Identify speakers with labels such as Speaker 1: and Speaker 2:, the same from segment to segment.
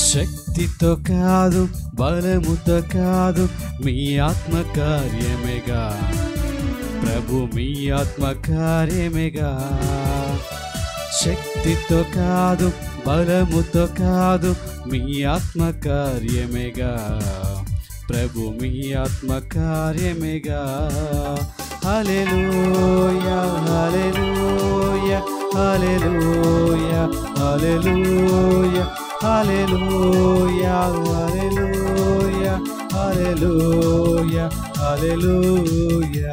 Speaker 1: శక్తితో కాదు బలముతో కాదు మీ ఆత్మ కార్యమేగా ప్రభు మీ ఆత్మ కార్యమేగా శక్తితో కాదు బలముతో కాదు మీ ఆత్మ కార్యమేగా ప్రభు మీ ఆత్మ కార్యమేగా హల్లెలూయా హల్లెలూయా హల్లెలూయా హల్లెలూయా హల్లెలూయా హల్లెలూయా హల్లెలూయా హల్లెలూయా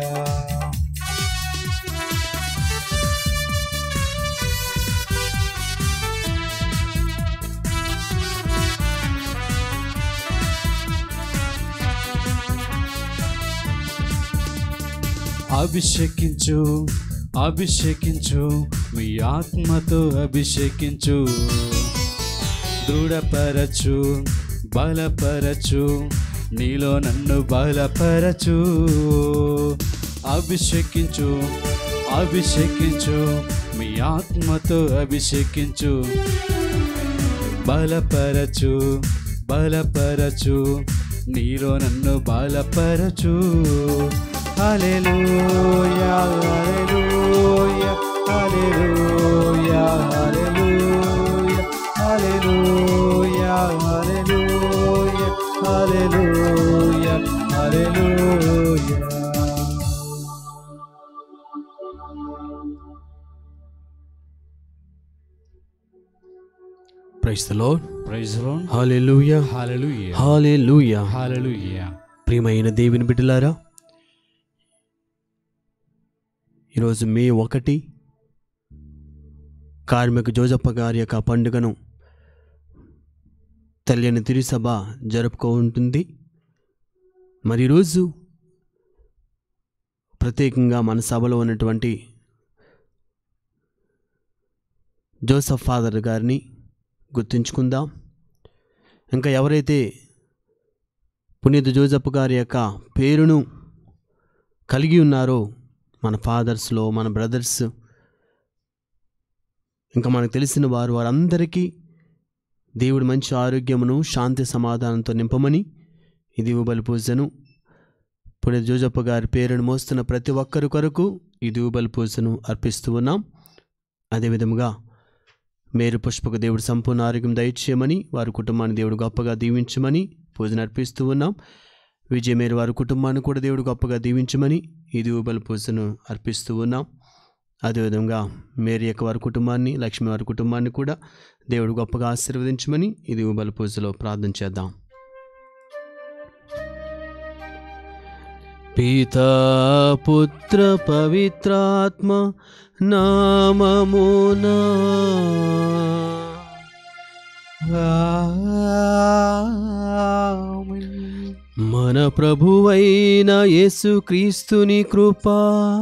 Speaker 1: అభిషేకించు అభిషేకించు మీ ఆత్మతో అభిషేకించు దృఢపరచు బలపరచు నీలో నన్ను బలపరచు అభిషేకించు అభిషేకించు మీ ఆత్మతో అభిషేకించు బలపరచు బలపరచు నీలో నన్ను బలపరచు హల్లెలూయా హల్లెలూయా హల్లెలూయా హల్లెలూయా హల్లెలూయా హల్లెలూయా హల్లెలూయా హల్లెలూయా
Speaker 2: praise the Lord
Speaker 1: praise Lord
Speaker 2: హల్లెలూయా
Speaker 1: హల్లెలూయా
Speaker 2: హల్లెలూయా
Speaker 1: హల్లెలూయా
Speaker 2: ప్రియమైన దేవుని బిడ్డలారా ఈరోజు మే ఒకటి కార్మిక జోజప్ప గారి యొక్క పండుగను తెలియని తిరుసభ జరుపుకో ఉంటుంది మరి ఈరోజు ప్రత్యేకంగా మన సభలో ఉన్నటువంటి జోసఫ్ ఫాదర్ గారిని గుర్తుంచుకుందాం ఇంకా ఎవరైతే పునీత జోజప్ప గారి యొక్క పేరును కలిగి ఉన్నారో మన ఫాదర్స్లో మన బ్రదర్స్ ఇంకా మనకు తెలిసిన వారు వారందరికీ దేవుడు మంచి ఆరోగ్యమును శాంతి సమాధానంతో నింపమని ఇది బలి పూజను పునీత జోజప్ప గారి పేరును మోస్తున్న ప్రతి ఒక్కరి కొరకు ఇది బలి పూజను అర్పిస్తూ ఉన్నాం అదేవిధముగా మేరు పుష్పకు దేవుడు సంపూర్ణ ఆరోగ్యం దయచేయమని వారి కుటుంబాన్ని దేవుడు గొప్పగా దీవించమని పూజను అర్పిస్తూ ఉన్నాం విజయమేరు వారి కుటుంబాన్ని కూడా దేవుడు గొప్పగా దీవించమని ఇది ఊబల పూజను అర్పిస్తూ ఉన్నాం అదేవిధంగా మేరీ యొక్క వారి కుటుంబాన్ని లక్ష్మి వారి కుటుంబాన్ని కూడా దేవుడు గొప్పగా ఆశీర్వదించమని ఇది ఊబల పూజలో ప్రార్థన చేద్దాం పితా పుత్ర పవిత్రాత్మ నామమునా
Speaker 1: ఆమేన్.
Speaker 2: మన ప్రభువైన యేసుక్రీస్తుని కృప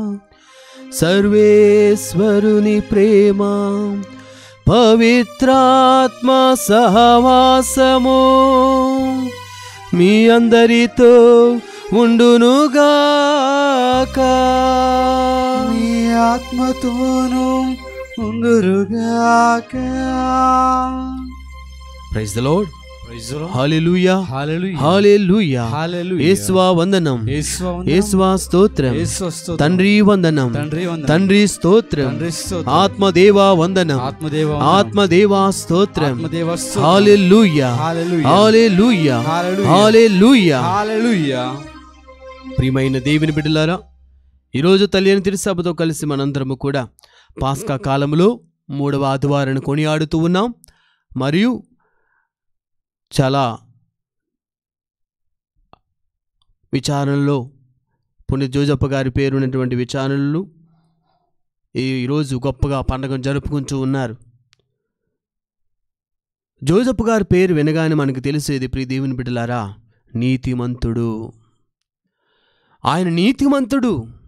Speaker 2: సర్వేశ్వరుని ప్రేమ పవిత్రాత్మ సహవాసము మీ అందరితో ఉండునుగాక
Speaker 1: మీ ఆత్మతోనూ ఉందురుగాక
Speaker 2: praise the Lord
Speaker 1: praise Lord.
Speaker 2: హల్లెలూయా
Speaker 1: హల్లెలూయా.
Speaker 2: హల్లెలూయా
Speaker 1: హల్లెలూయా.
Speaker 2: యేసువా వందనం
Speaker 1: యేసువా వందనం.
Speaker 2: యేసువా స్తోత్రం
Speaker 1: యేసు స్తోత్రం.
Speaker 2: తండ్రి వందనం
Speaker 1: తండ్రి వందనం.
Speaker 2: తండ్రి స్తోత్రం
Speaker 1: తండ్రి స్తోత్రం.
Speaker 2: ఆత్మదేవా వందనం
Speaker 1: ఆత్మదేవ వందనం.
Speaker 2: ఆత్మదేవా స్తోత్రం
Speaker 1: ఆత్మదేవ స్తోత్రం.
Speaker 2: హాలెలూయా
Speaker 1: హల్లెలూయా.
Speaker 2: హాలెలూయా
Speaker 1: హల్లెలూయా.
Speaker 2: హాలెలూయా
Speaker 1: హల్లెలూయా.
Speaker 2: ప్రియమైన దేవుని బిడ్డలారా ఈరోజు తల్లిని తిరుసభతో కలిసి మనందరము కూడా పాస్కా కాలంలో మూడవ ఆదివారాన్ని కొనియాడుతూ ఉన్నాం మరియు చాలా విచారణలో పుణ్య జోజప్ప గారి పేరు ఉన్నటువంటి విచారణలు ఈ ఈరోజు గొప్పగా పండగను జరుపుకుంటూ ఉన్నారు జోజప్ప గారి పేరు వినగానే మనకు తెలిసేది ప్రియ దేవుని బిడ్డలారా నీతిమంతుడు ఆయన నీతిమంతుడు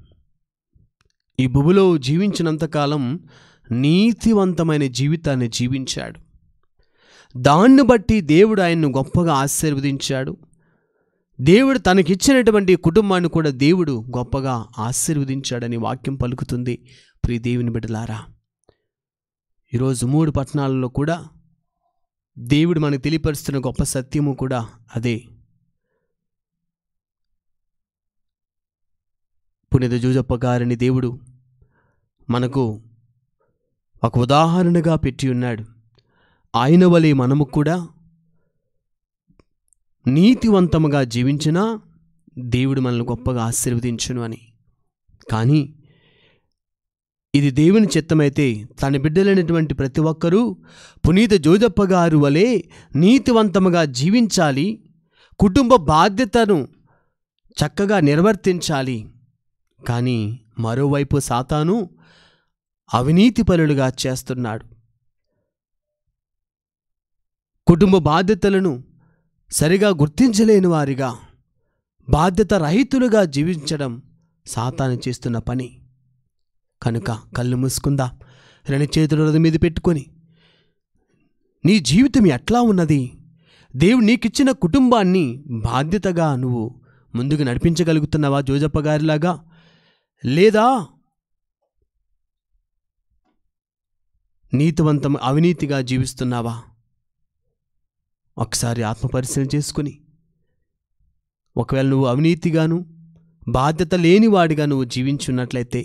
Speaker 2: ఈ భూమిలో జీవించినంతకాలం నీతివంతమైన జీవితాన్ని జీవించాడు దాన్ని బట్టి దేవుడు ఆయన్ను గొప్పగా ఆశీర్వదించాడు దేవుడు తనకిచ్చినటువంటి కుటుంబాన్ని కూడా దేవుడు గొప్పగా ఆశీర్వదించాడని వాక్యం పలుకుతుంది ప్రియ దేవుని బిడ్డలారా ఈరోజు మూడు పట్టణాలలో కూడా దేవుడు మనకు తెలియపరుస్తున్న గొప్ప సత్యము కూడా అదే పునిత జూజప్ప గారిని దేవుడు మనకు ఒక ఉదాహరణగా పెట్టి ఉన్నాడు ఆయన వలె మనము కూడా నీతివంతముగా జీవించినా దేవుడు మనల్ని గొప్పగా ఆశీర్వదించును అని కానీ ఇది దేవుని చిత్తమైతే తన బిడ్డలైనటువంటి ప్రతి ఒక్కరూ పునీత జోజప్ప గారు వలె నీతివంతముగా జీవించాలి కుటుంబ బాధ్యతను చక్కగా నిర్వర్తించాలి కానీ మరోవైపు సాతాను అవినీతి పనులుగా చేస్తున్నాడు కుటుంబ బాధ్యతలను సరిగా గుర్తించలేని వారిగా బాధ్యత రహితులుగా జీవించడం సాతాను చేస్తున్న పని కనుక కళ్ళు మూసుకుందా రెండు చేతులు హృదయం మీద పెట్టుకొని నీ జీవితం ఎట్లా ఉన్నది దేవుడు నీకిచ్చిన కుటుంబాన్ని బాధ్యతగా నువ్వు ముందుకు నడిపించగలుగుతున్నావా జోజప్ప గారిలాగా లేదా నీతివంతం అవినీతిగా జీవిస్తున్నావా ఒకసారి ఆత్మపరిశీలన చేసుకుని ఒకవేళ నువ్వు అవినీతిగాను బాధ్యత లేనివాడిగా నువ్వు జీవించున్నట్లయితే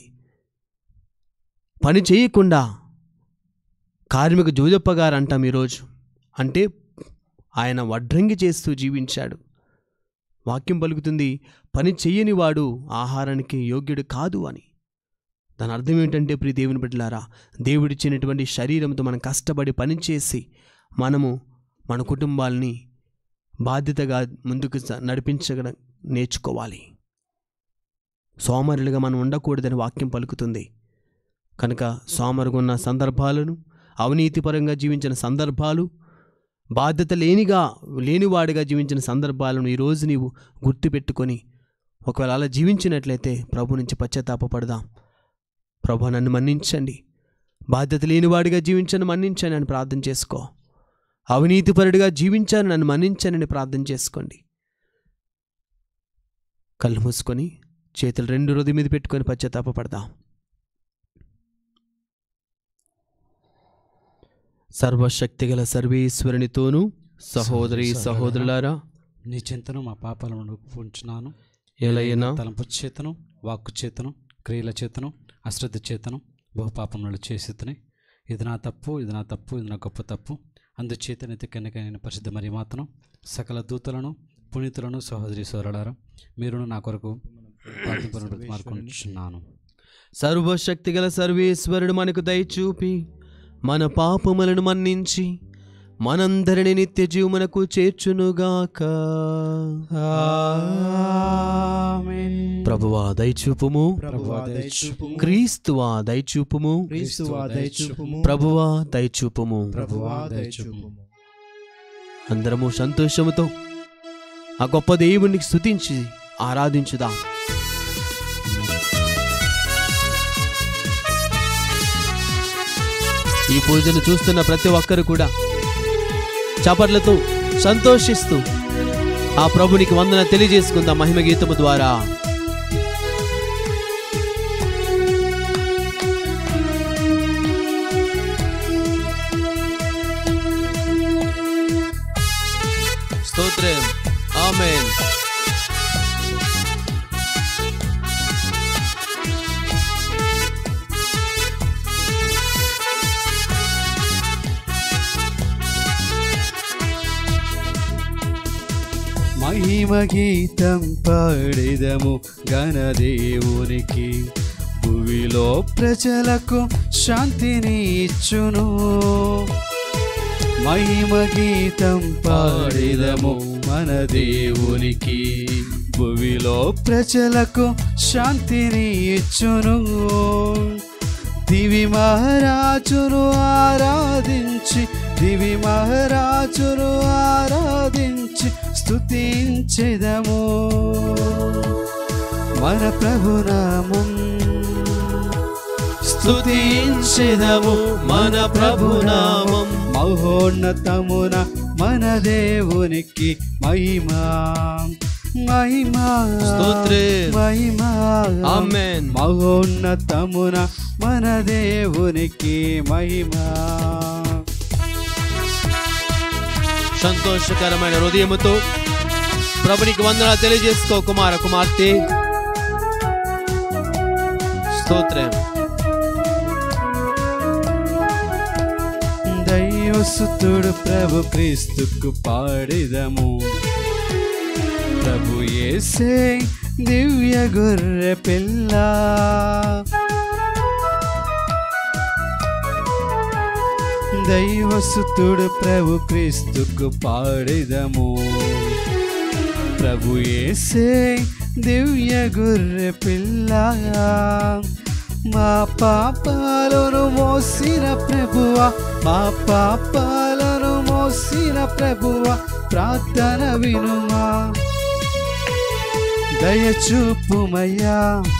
Speaker 2: పని చేయకుండా కార్మిక జోజప్ప గారు అంటాం ఈరోజు అంటే ఆయన వడ్రంగి చేస్తూ జీవించాడు వాక్యం పలుకుతుంది పని చెయ్యని వాడు ఆహారానికి యోగ్యుడు కాదు అని దాని అర్థం ఏంటంటే ప్రియ దేవుని బిడ్డలారా దేవుడిచ్చినటువంటి శరీరంతో మనం కష్టపడి పనిచేసి మనము మన కుటుంబాలని బాధ్యతగా ముందుకు స- నడిపించగల నేర్చుకోవాలి సోమరులుగా మనం ఉండకూడదని వాక్యం పలుకుతుంది కనుక సోమరుగున్న సందర్భాలను అవినీతిపరంగా జీవించిన సందర్భాలు బాధ్యత లేనిగా లేనివాడిగా జీవించిన సందర్భాలను ఈరోజు నీవు గుర్తుపెట్టుకొని ఒకవేళ అలా జీవించినట్లయితే ప్రభు నుంచి పశ్చాత్తాపపడదాం ప్రభు నన్ను మన్నించండి బాధ్యత లేనివాడిగా జీవించను మన్నించండి అని ప్రార్థన చేసుకో అవినీతిపరుడిగా జీవించాను నన్ను మన్నించనని ప్రార్థన చేసుకోండి కళ్ళు మూసుకొని చేతులు రెండు హృదయం మీద పెట్టుకొని పశ్చాత్తాపపడదాం సర్వశక్తిగల సర్వేశ్వరునితోనూ సహోదరి సహోదరులారా
Speaker 1: నీ చింతను మా పాపాలను ఉంచున్నాను
Speaker 2: ఎలైనా
Speaker 1: తలంపు చేతను వాక్కు చేతను క్రియల చేతను అశ్రద్ధ చేతను బహుపాపములు చేసేతని ఇది నా తప్పు ఇది నా తప్పు ఇది నా గొప్ప తప్పు అందుచేతనైతే కనుక నేను పరిశుద్ధ మరి మాత్రం సకల దూతలను పునీతులను సహోదరి సోదరులారా మీరును నా కొరకు ప్రార్థింపను మార్కొంటున్నాను
Speaker 2: సర్వశక్తిగల సర్వేశ్వరుడు మనకు దయచూపి మన పాపములను మన్నించి మనందరిని నిత్య జీవమునకు చేర్చునుగాక ప్రభువా దయచూపుము
Speaker 1: ప్రభువా దయచూపుము.
Speaker 2: క్రీస్తువా దయచూపుము
Speaker 3: క్రీస్తువా దయచూపుము
Speaker 2: ప్రభువా దయచూపుము
Speaker 3: ప్రభువా దయచూపుము
Speaker 2: అందరము సంతోషముతో ఆ గొప్ప దేవునికి స్తుతించి ఆరాధించుదాం ఈ పూజను చూస్తున్న ప్రతి ఒక్కరు కూడా చపర్లతో సంతోషిస్తూ ఆ ప్రభునికి వందన తెలియజేసుకుందాం మహిమ గీతము ద్వారా స్తోత్రం ఆమెన్
Speaker 1: మహిమ గీతం పాడిదము గణదేవునికి భూమిలో ప్రజలకు శాంతిని ఇచ్చును మహిమ గీతం పాడిదము మన దేవునికి భూమిలో ప్రజలకు శాంతిని ఇచ్చును దివి మహారాజును ఆరాధించి దివి మహారాజును ఆరాధించి స్తుతించెదము మన ప్రభునామం స్తుతించెదము మన ప్రభునామం మహోన్నతమున మన దేవునికి మహిమా మహిమా
Speaker 2: స్తోత్రం.
Speaker 1: మహిమా
Speaker 2: ఆమెన్
Speaker 1: మహోన్నతమున మన దేవునికి మహిమా
Speaker 2: సంతోషకరమైన హృదయముతో ప్రభునికి వందన తెలియజేసుకో కుమార కుమార్తె స్తోత్రం
Speaker 1: దైవసుతుడు ప్రభు క్రీస్తుకు పాడిదము ప్రభు యేసే దివ్య గొర్రె పిల్ల దైవసుతుడు ప్రభు క్రీస్తుకు పాడిదము ప్రభు యేసే దివ్య గొర్రె పిల్ల మా పాపాలను మోసిన ప్రభువ మా పాపాలను మోసిన ప్రభువ ప్రార్థన వినుమా దయచూపుమయ్యా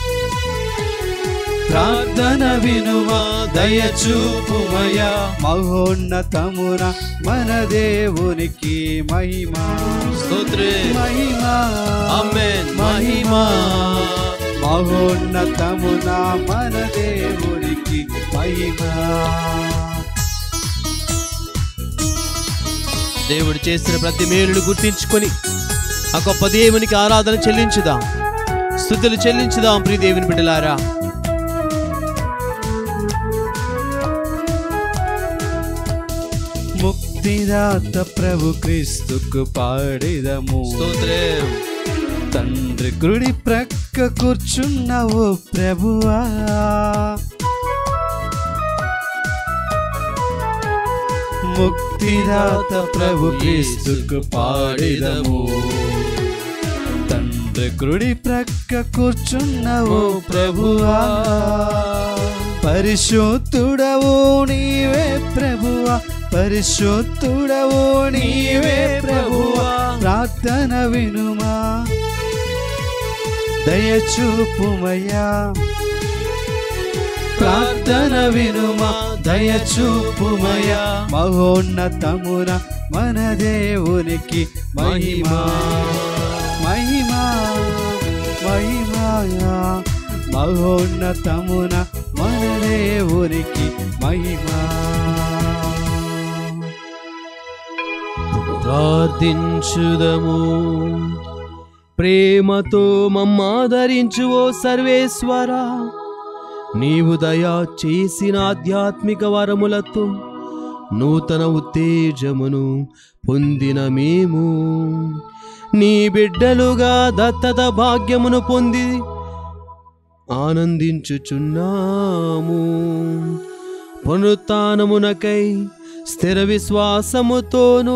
Speaker 1: ప్రార్థన వినుమా దయచూపుమయ్యా మహోన్నతమున మన దేవునికి మహిమా
Speaker 2: స్తోత్రం
Speaker 1: మహిమా
Speaker 2: ఆమేన్.
Speaker 1: మహిమా మహోన్నతమున మన దేవునికి మహిమా
Speaker 2: దేవుడు చేసిన ప్రతి మేలును గుర్తించుకొని ఆ గొప్ప దేవునికి ఆరాధన చెల్లించుదాం స్థుతులు చెల్లించుదాం ప్రియ దేవుని బిడ్డలారా
Speaker 1: ముక్తిదాత ప్రభు క్రీస్తుకు పాడిదము
Speaker 2: స్తోత్రం
Speaker 1: తండ్రి గుడి ప్రక్క కూర్చున్నావు ప్రభువా ముక్తిదాత ప్రభు క్రీస్తుకు పాడిదము తండ్రి గుడి ప్రక్క కూర్చున్నావు ప్రభువా పరిశుద్ధుడవు నీవే ప్రభువా పరిశుద్ధుడవు నీవే ప్రభువా ప్రార్థన వినుమా దయచూపుమయ్యా ప్రార్థన వినుమా దయచూపుమయ్యా మహోన్నతమున మన దేవునికి మహిమా మహిమా మహిమాయా మహోన్నతమున మన దేవునికి మహిమా
Speaker 2: ప్రార్థించుదము ప్రేమతో మమ్మాదరించు ఓ సర్వేశ్వరా నీవు దయా చేసిన ఆధ్యాత్మిక వరములతో నూతన ఉత్తేజమును పొందిన మేము నీ బిడ్డలుగా దత్తత భాగ్యమును పొంది ఆనందించుచున్నాము పునరుత్నమునకై స్థిర విశ్వాసముతోనూ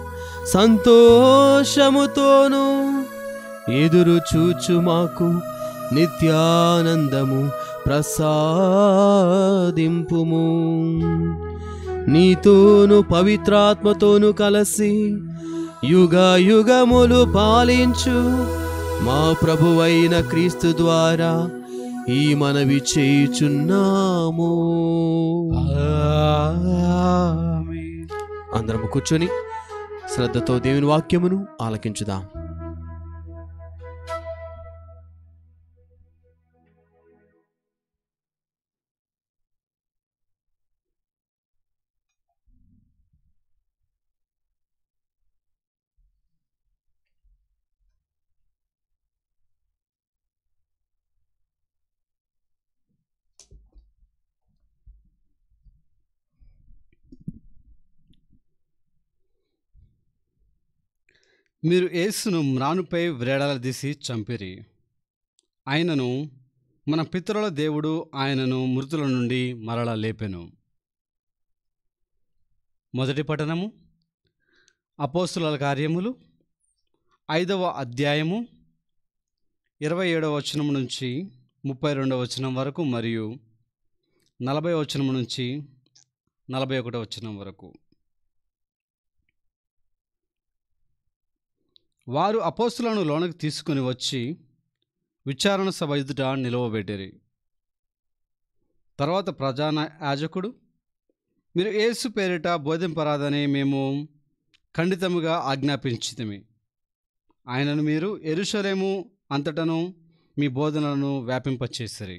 Speaker 2: సంతోషముతోనూ ఎదురు చూచు మాకు నిత్యానందము ప్రసాదింపుము నీతోను పవిత్రాత్మతోను కలిసి యుగ యుగములు పాలించు మా ప్రభువైన క్రీస్తు ద్వారా ఈ మనవి చేయుచున్నాము
Speaker 1: ఆమేన్.
Speaker 2: అందరము కూర్చొని శ్రద్ధతో దేవుని వాక్యమును ఆలకించుదాం
Speaker 1: మీరు యేసును మ్రానుపై వ్రేడలదీసి చంపిరి ఆయనను మన పితరుల దేవుడు ఆయనను మృతుల నుండి మరల లేపెను మొదటి పఠనము అపోస్తుల కార్యములు ఐదవ అధ్యాయము ఇరవై ఏడవ వచనం నుంచి ముప్పై రెండవ వచనం వరకు మరియు నలభై వచనం నుంచి నలభై ఒకటవ వచనం వరకు వారు అపోస్తులను లోనకి తీసుకుని వచ్చి విచారణ సభ ఎదుట నిలవబెట్టిరి తర్వాత ప్రధాన యాజకుడు మీరు యేసు పేరిట బోధింపరాదని మేము ఖండితముగా ఆజ్ఞాపించితిమి ఆయనను మీరు ఎరుషలేము అంతటను మీ బోధనలను వ్యాపింపచేసిరి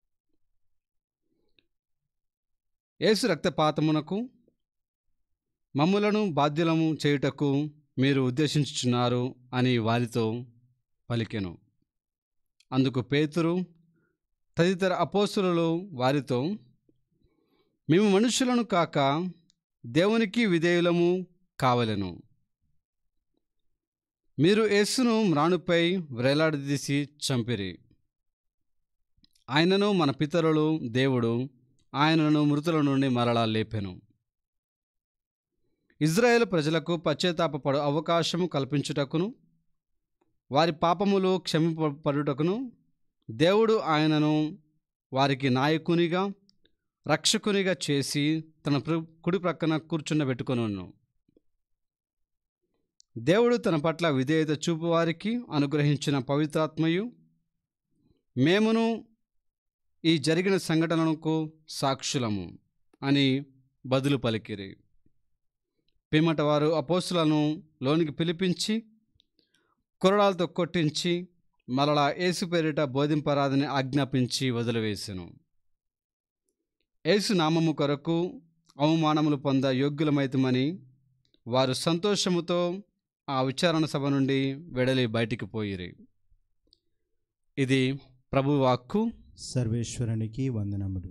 Speaker 1: యేసు రక్తపాతమునకు మమ్ములను బాధ్యులము చేయుటకు మీరు ఉద్దేశించుచున్నారు అని వారితో పలికెను అందుకు పేతురు తదితర అపోస్తులు వారితో మేము మనుషులను కాక దేవునికి విధేయులము కావలెను మీరు యేసును మ్రాణుపై వ్రేలాడదీసి చంపిరి ఆయనను మన పితరులు దేవుడు ఆయనను మృతుల నుండి మరలా లేపెను ఇజ్రాయేల్ ప్రజలకు పశ్చాత్తాపపడు అవకాశము కల్పించుటకును వారి పాపములు క్షమింపబడుటకును దేవుడు ఆయనను వారికి నాయకునిగా రక్షకునిగా చేసి తన ప్ర- కుడి ప్రక్కన కూర్చుండబెట్టుకొనును దేవుడు తన పట్ల విధేయత చూపు వారికి అనుగ్రహించిన పవిత్రాత్మయు మేమును ఈ జరిగిన సంఘటనలకు సాక్షులము అని బదులు పలికిరి పిమ్మట వారు అపోస్తులను లోనికి పిలిపించి కొరడాలతో కొట్టించి మరలా యేసు పేరిట బోధింపరాదని ఆజ్ఞాపించి వదిలివేసెను యేసు నామము కొరకు అవమానములు పొంద యోగ్యులమైతమని వారు సంతోషముతో ఆ విచారణ సభ నుండి వెడలి బయటికి పోయిరి ఇది ప్రభు వాక్కు
Speaker 3: సర్వేశ్వరునికి వందనములు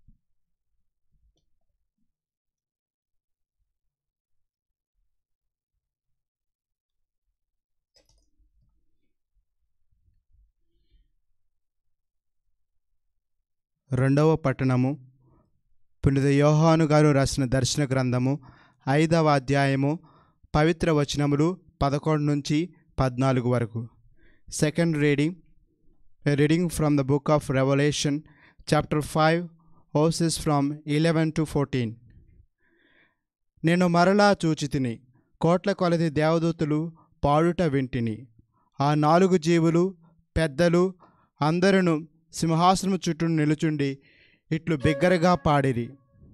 Speaker 3: రెండవ పట్టణము పునిత యోహాను గారు రాసిన దర్శన గ్రంథము ఐదవ అధ్యాయము పవిత్ర వచనములు పదకొండు నుంచి పద్నాలుగు వరకు second reading A reading from the book of Revelation, chapter 5, verses from 11 to 14. నేను మరలా చూచితిని కోట్ల కొలది దేవదూతలు పాడుట వింటిని ఆ నాలుగు జీవులు పెద్దలు అందరూ సింహాసనము చుట్టూ నిలుచుండి ఇట్లు బిగ్గరగా పాడిరి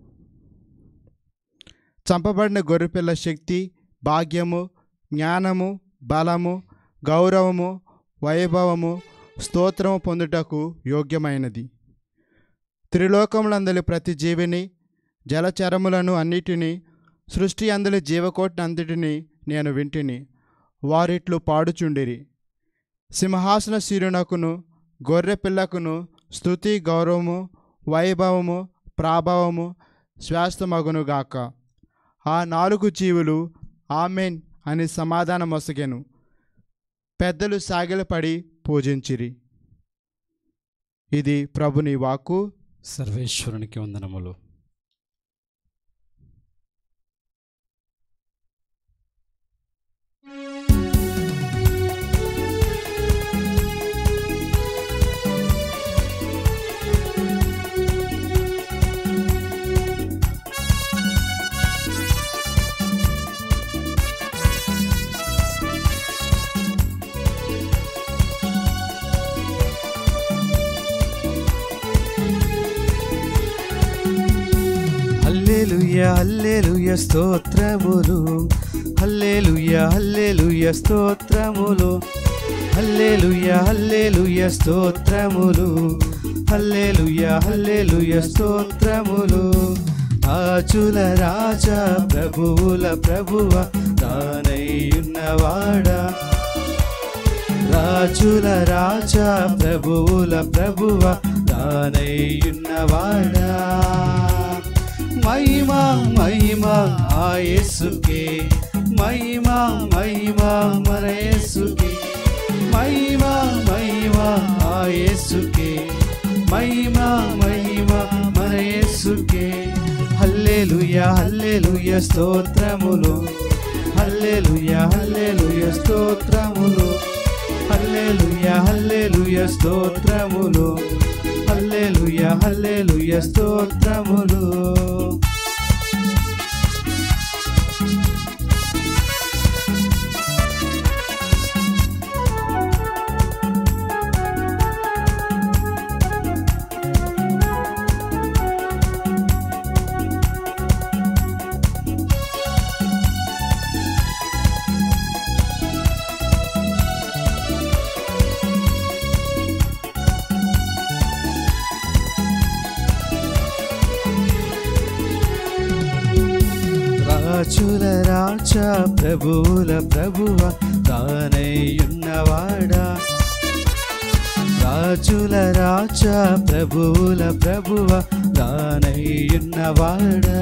Speaker 3: చంపబడిన గొర్రెపిల్ల శక్తి భాగ్యము జ్ఞానము బలము గౌరవము వైభవము స్తోత్రము పొందుటకు యోగ్యమైనది త్రిలోకములందలి ప్రతి జీవిని జలచరములను అన్నిటినీ సృష్టి అందలి జీవకోటిని అంతటిని నేను వింటిని వారిట్లు పాడుచుండిరి సింహాసన శిరునకును గొర్రె పిల్లకును స్థుతి గౌరవము వైభవము ప్రాభవము శ్వాస్తమగునుగాక ఆ నాలుగు జీవులు ఆమెన్ అని సమాధానమొసగెను పెద్దలు సాగిలపడి పూజించిరి ఇది ప్రభుని వాక్కు
Speaker 1: సర్వేశ్వరునికి వందనములు
Speaker 3: హల్లెలూయ హల్లెలూయ స్తోత్రములు హల్లెలూయ హల్లెలూయ స్తోత్రములు హల్లెలూయ హల్లెలూయ స్తోత్రములు హల్లెలూయ హల్లెలూయ స్తోత్రములు ఆచుల రాజా ప్రభువుల ప్రభువ తానయ్యున్నవాడా రాజుల రాజా ప్రభువుల ప్రభువ తానయ్యున్నవాడా మహిమా మహిమా ఆ యేసుకే మహిమా మహిమా మన యేసుకే మహిమా మహిమా ఆ యేసుకే మహిమా మహిమా మన యేసుకే హల్లెలూయా హల్లెలూయా స్తోత్రములు హల్లెలూయా హల్లెలూయా స్తోత్రములు హల్లెలూయా హల్లెలూయా స్తోత్రములు హల్లెలూయా హల్లెలూయా స్తోత్రములు
Speaker 1: రాజుల రాజా ప్రభువుల ప్రభువ తానయ్యున్నవాడా రాజుల రాజా ప్రభువుల ప్రభువ తానయ్యున్నవాడా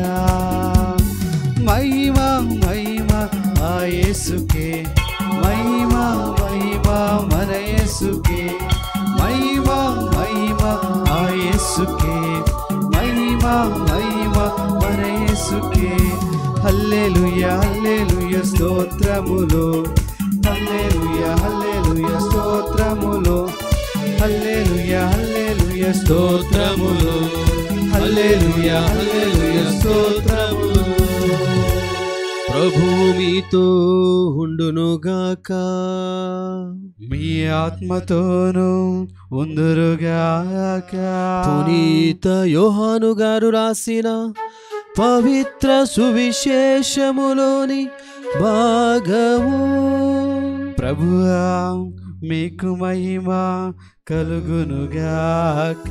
Speaker 1: మహిమా మహిమా ఆ యేసుకే మహిమా మహిమా మన యేసుకే మహిమా మహిమా ఆ యేసుకే మహిమా మహిమా మన యేసుకే హల్లెలూయా హల్లెలూయా స్తోత్రములు హల్లెలూయా హల్లెలూయా స్తోత్రములు హల్లెలూయా హల్లెలూయా స్తోత్రములు హల్లెలూయా హల్లెలూయా స్తోత్రములు
Speaker 2: ప్రభువు మీతో ఉండునుగాక
Speaker 1: మీ ఆత్మతోను ఉందురుగాక
Speaker 2: పునీత యోహాను గారు రాసిన పవిత్ర సువిశేషములోని భాగము
Speaker 1: ప్రభువా మీకు మహిమ కలుగునుగాక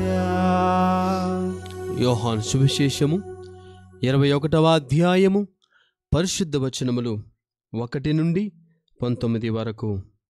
Speaker 2: యోహాను సువిశేషము ఇరవై ఒకటవ అధ్యాయము పరిశుద్ధ వచనములు ఒకటి నుండి పంతొమ్మిది వరకు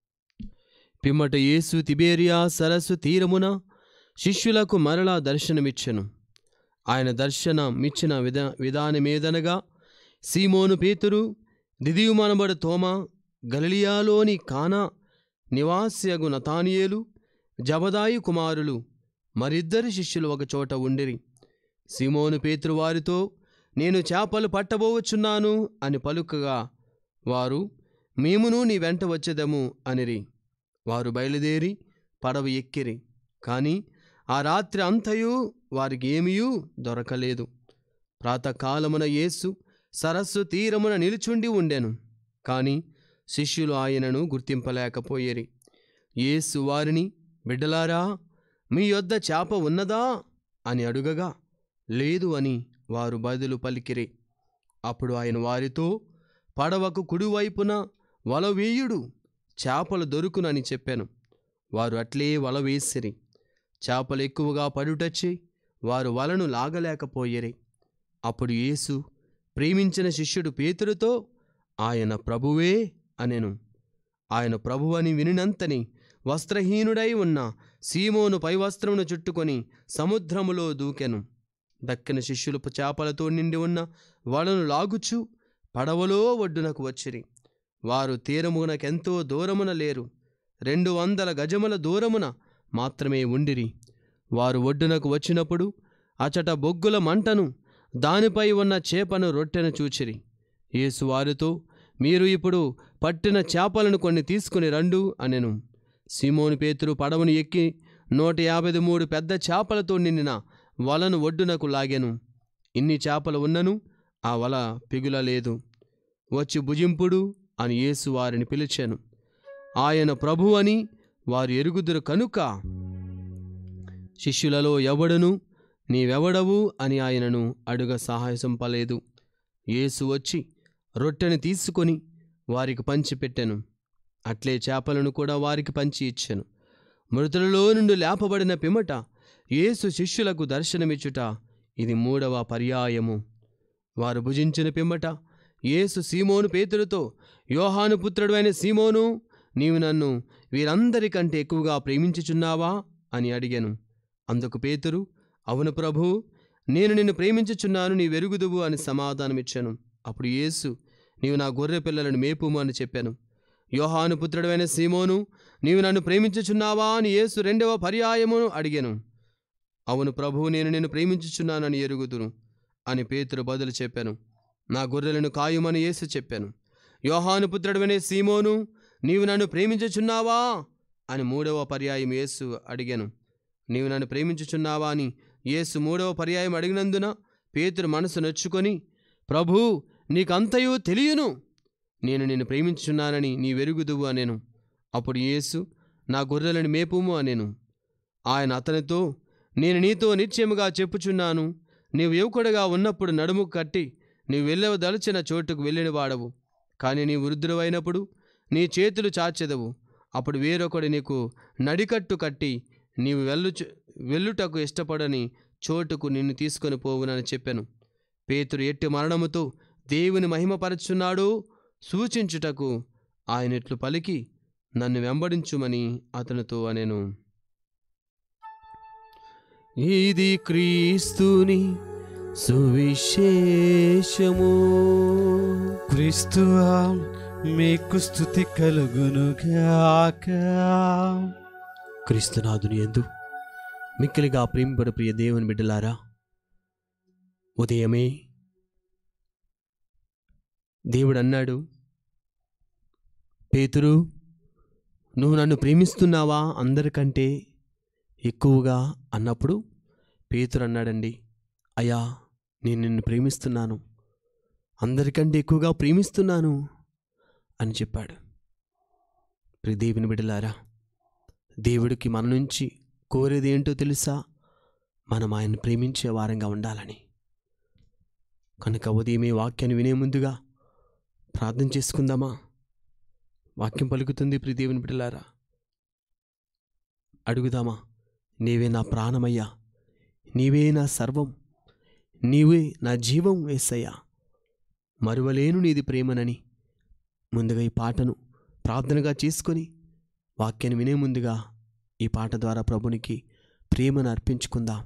Speaker 2: పిమ్మట యేసు తిబేరియా సరస్సు తీరమున శిష్యులకు మరలా దర్శనమిచ్చెను ఆయన దర్శనమిచ్చిన విధ విధానమేదనగా సీమోను పేతురు దిదియుమనబడు తోమా గలిలియాలోని కానా నివాస్యగు నతానియేలు జబదాయి కుమారులు మరిద్దరు శిష్యులు ఒకచోట ఉండిరి సీమోను పేతురు వారితో నేను చేపలు పట్టబోవచ్చున్నాను అని పలుకగా వారు మేమును నీ వెంట వచ్చేదము అనిరి వారు బయలుదేరి పడవ ఎక్కిరి కాని ఆ రాత్రి అంతయు వారికి ఏమీయూ దొరకలేదు ప్రాతకాలమున యేసు సరస్సు తీరమున నిలుచుండి ఉండెను కాని శిష్యులు ఆయనను గుర్తింపలేకపోయేరి యేసు వారిని బిడ్డలారా మీ యొద్ద చేప ఉన్నదా అని అడుగగా లేదు అని వారు బదులు పలికిరి అప్పుడు ఆయన వారితో పడవకు కుడివైపున వల వేయుడు చేపలు దొరుకునని చెప్పాను వారు అట్లే వల వేసిరి చేపలు ఎక్కువగా పడుటచ్చి వారు వలను లాగలేకపోయిరి అప్పుడు యేసు ప్రేమించిన శిష్యుడు పేతురుతో ఆయన ప్రభువే అనెను ఆయన ప్రభువని వినినంతని వస్త్రహీనుడై ఉన్న సీమోను పైవస్త్రమును చుట్టుకొని సముద్రములో దూకెను దక్కిన శిష్యులు చేపలతో నిండి ఉన్న వలను లాగుచు పడవలో ఒడ్డునకు వచ్చిరి వారు తీరమునకెంతో దూరమున లేరు రెండు వందల గజముల దూరమున మాత్రమే ఉండిరి వారు ఒడ్డునకు వచ్చినప్పుడు అచట బొగ్గుల మంటను దానిపై ఉన్న చేపను రొట్టెను చూచిరి యేసు వారితో మీరు ఇప్పుడు పట్టిన చేపలను కొన్ని తీసుకుని రండు అనెను సీమోను పేతురు పడవను ఎక్కి నూట యాభై మూడు పెద్ద చేపలతో నిండిన వలను ఒడ్డునకు లాగెను ఇన్ని చేపలు ఉన్నను ఆ వల పిగులలేదు వచ్చి భుజింపుడు అని యేసు వారిని పిలిచాను ఆయన ప్రభు అని వారు ఎరుగుదురు కనుక శిష్యులలో ఎవడును నీవెవడవు అని ఆయనను అడుగ సాహసింపలేదు యేసు వచ్చి రొట్టెని తీసుకొని వారికి పంచిపెట్టెను అట్లే చేపలను కూడా వారికి పంచి ఇచ్చెను మృతులలో నుండి లేపబడిన పిమ్మట యేసు శిష్యులకు దర్శనమిచ్చుట ఇది మూడవ పర్యాయము వారు భుజించిన పిమ్మట యేసు సీమోను పేతులతో యోహాను పుత్రుడు అయిన సీమోను నీవు నన్ను వీరందరికంటే ఎక్కువగా ప్రేమించుచున్నావా అని అడిగాను అందుకు పేతురు అవును ప్రభు నేను నిన్ను ప్రేమించుచున్నాను నీ వెరుగుదువు అని సమాధానమిచ్చాను అప్పుడు యేసు నీవు నా గొర్రె పిల్లలను మేపుము అని చెప్పాను యోహాను పుత్రుడైన సీమోను నీవు నన్ను ప్రేమించుచున్నావా అని యేసు రెండవ పర్యాయమును అడిగాను అవును ప్రభువు నేను నిన్ను ప్రేమించుచున్నానని ఎరుగుదును అని పేతురు బదులు చెప్పాను నా గొర్రెలను కాయుమని యేసు చెప్పాను యోహాను పుత్రుడవనే సీమోను నీవు నన్ను ప్రేమించుచున్నావా అని మూడవ పర్యాయం యేసు అడిగాను నీవు నన్ను ప్రేమించుచున్నావా అని యేసు మూడవ పర్యాయం అడిగినందున పేతురు మనసు నొచ్చుకొని ప్రభూ నీకంతయు తెలియను నేను నిన్ను ప్రేమించుచున్నానని నీ వెరుగుదువు అనేను అప్పుడు యేసు నా గొర్రెలను మేపుము అనేను ఆయన అతనితో నేను నీతో నిశ్చయముగా చెప్పుచున్నాను నీవు యువకుడుగా ఉన్నప్పుడు నడుము కట్టి నీవు వెళ్ళవదలచిన చోటుకు వెళ్ళిన వాడవు కానీ నీ వృద్ధుడవైనప్పుడు నీ చేతులు చాచెదవు అప్పుడు వేరొకడు నీకు నడికట్టు కట్టి నీవు వెళ్ళుచు వెళ్ళుటకు ఇష్టపడని చోటుకు నిన్ను తీసుకొని పోవునని చెప్పాను పేతురు ఎట్టి మరణముతో దేవుని మహిమపరచున్నాడో సూచించుటకు ఆయన ఇట్లు పలికి నన్ను వెంబడించుమని అతనితో అనెను ఇది క్రీస్తుని సువిశేషము
Speaker 1: క్రీస్తువా మీకు స్థుతి కలుగునుగాక
Speaker 2: క్రీస్తునాథుని ఎందు మిక్కిలిగా ప్రేమపడు ప్రియ దేవుని బిడ్డలారా ఉదయమే దేవుడు అన్నాడు పేతురు నువ్వు నన్ను ప్రేమిస్తున్నావా అందరికంటే ఎక్కువగా అన్నప్పుడు పేతురు అన్నాడండి అయ్యా నేను నిన్ను ప్రేమిస్తున్నాను అందరికంటే ఎక్కువగా ప్రేమిస్తున్నాను అని చెప్పాడు ప్రియ దేవుని బిడ్డలారా దేవుడికి మన నుంచి కోరేది ఏంటో తెలుసా మనం ఆయన ప్రేమించే వారంగా ఉండాలని కనుక ఉదయమే వాక్యాన్ని వినే ముందుగా ప్రార్థన చేసుకుందామా వాక్యం పలుకుతుంది ప్రియ దేవుని బిడ్డలారా అడుగుదామా నీవే నా ప్రాణమయ్యా నీవే నా సర్వం నీవే నా జీవం వేసయ్యా మరువలేను నీది ప్రేమనని ముందుగా ఈ పాటను ప్రార్థనగా చేసుకొని వాక్యాన్ని వినే ముందుగా ఈ పాట ద్వారా ప్రభునికి ప్రేమను అర్పించుకుందాం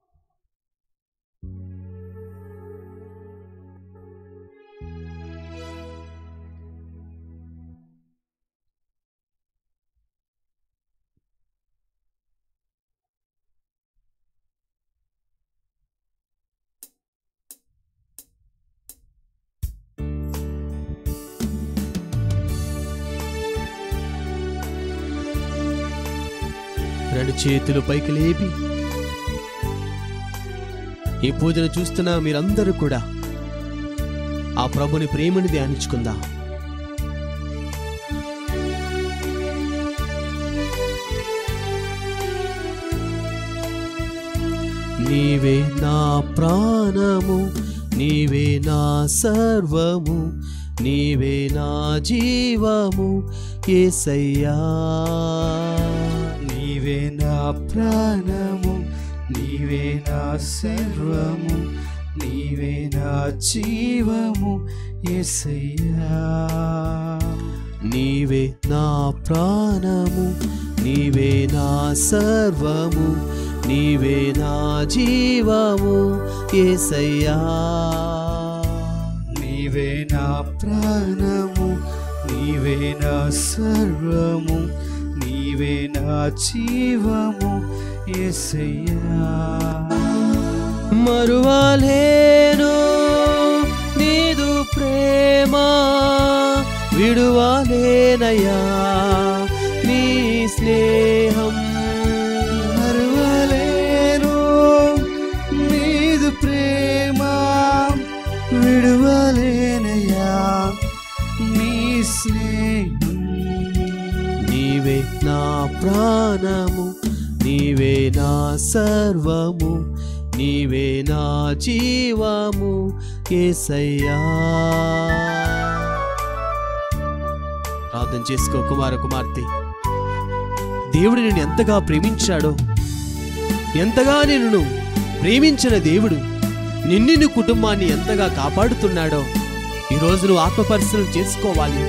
Speaker 2: రెండు చేతులు పైకి లేపి ఈ పూజను చూస్తున్న మీరందరూ కూడా ఆ ప్రభుని ప్రేమని ధ్యానించుకుందాం నీవే నా ప్రాణము నీవే నా సర్వము నీవే నా జీవము ఏసయ్యా
Speaker 1: నీవే నా ప్రాణము నీవే నా సర్వము నీవే నా జీవము యేసయ్యా
Speaker 2: నీవే నా ప్రాణము నీవే నా సర్వము నీవే నా జీవము ఏసయ్యా
Speaker 1: నీవే నా ప్రాణము నీవే నా సర్వము నీవే నా జీవము యేసయ్యా
Speaker 2: మరువలేను నీదు ప్రేమ విడువలేనయ్యా నీ స్నేహం
Speaker 1: మరువలేను నీదు ప్రేమ విడువలేనయ్యా నీ స్నేహం
Speaker 2: నీవే నా ప్రాణము నీవే నా సర్వము నీవే నా జీవము ఏసయ్యా ప్రార్థన చేసుకో కుమార కుమార్తె దేవుడు నిన్ను ఎంతగా ప్రేమించాడో ఎంతగా నిన్ను ప్రేమించిన దేవుడు నిన్ను నీ కుటుంబాన్ని ఎంతగా కాపాడుతున్నాడో ఈరోజు నువ్వు ఆత్మ పరిశీలన చేసుకోవాలి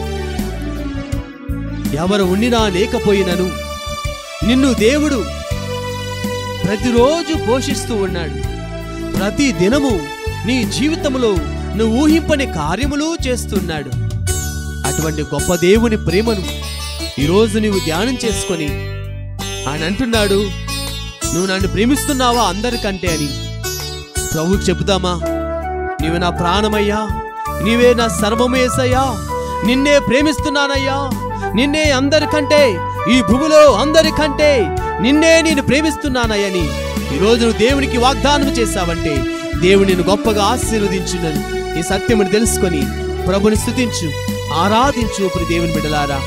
Speaker 2: ఎవరు ఉండినా లేకపోయినను నిన్ను దేవుడు ప్రతిరోజు పోషిస్తూ ఉన్నాడు ప్రతి దినము నీ జీవితంలో నువ్వు ఊహింపని కార్యములు చేస్తున్నాడు అటువంటి గొప్ప దేవుని ప్రేమను ఈరోజు నీవు ధ్యానం చేసుకొని ఆయన అంటున్నాడు నువ్వు నన్ను ప్రేమిస్తున్నావా అందరికంటే అని ప్రభువుకి చెబుదామా నీవు నా ప్రాణమయ్యా నీవే నా సర్వమేసయ్యా నిన్నే ప్రేమిస్తున్నానయ్యా నిన్నే అందరికంటే ఈ భూమిలో అందరికంటే నిన్నే నేను ప్రేమిస్తున్నానయ్యని ఈరోజు నువ్వు దేవునికి వాగ్దానం చేశావంటే దేవుడు నిన్ను గొప్పగా ఆశీర్వదించునని ఈ సత్యముని తెలుసుకొని ప్రభుని స్తుతించు ఆరాధించు ఇప్పుడు దేవుని బిడ్డలారా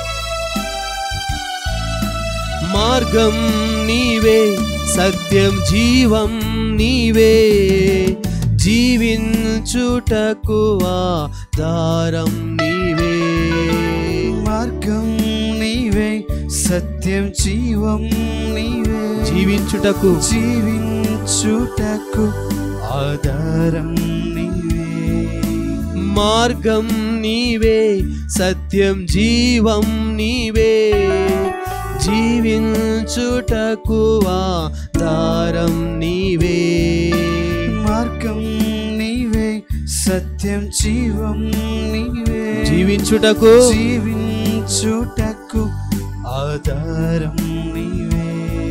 Speaker 2: మార్గం నీవే సత్యం జీవం నీవే జీవించుటకు దారం నీవే
Speaker 1: మార్గం నీవే సత్యం జీవం నీవే
Speaker 2: జీవించుటకు
Speaker 1: జీవించుటకు ఆధారం నీవే
Speaker 2: మార్గం నీవే సత్యం జీవం నీవే జీవించుటకు ఆధారం నీవే
Speaker 3: మార్గం నీవే సత్యం జీవం నీవే
Speaker 2: జీవించుటకు
Speaker 3: జీవించుటకు ఆధారం నీవే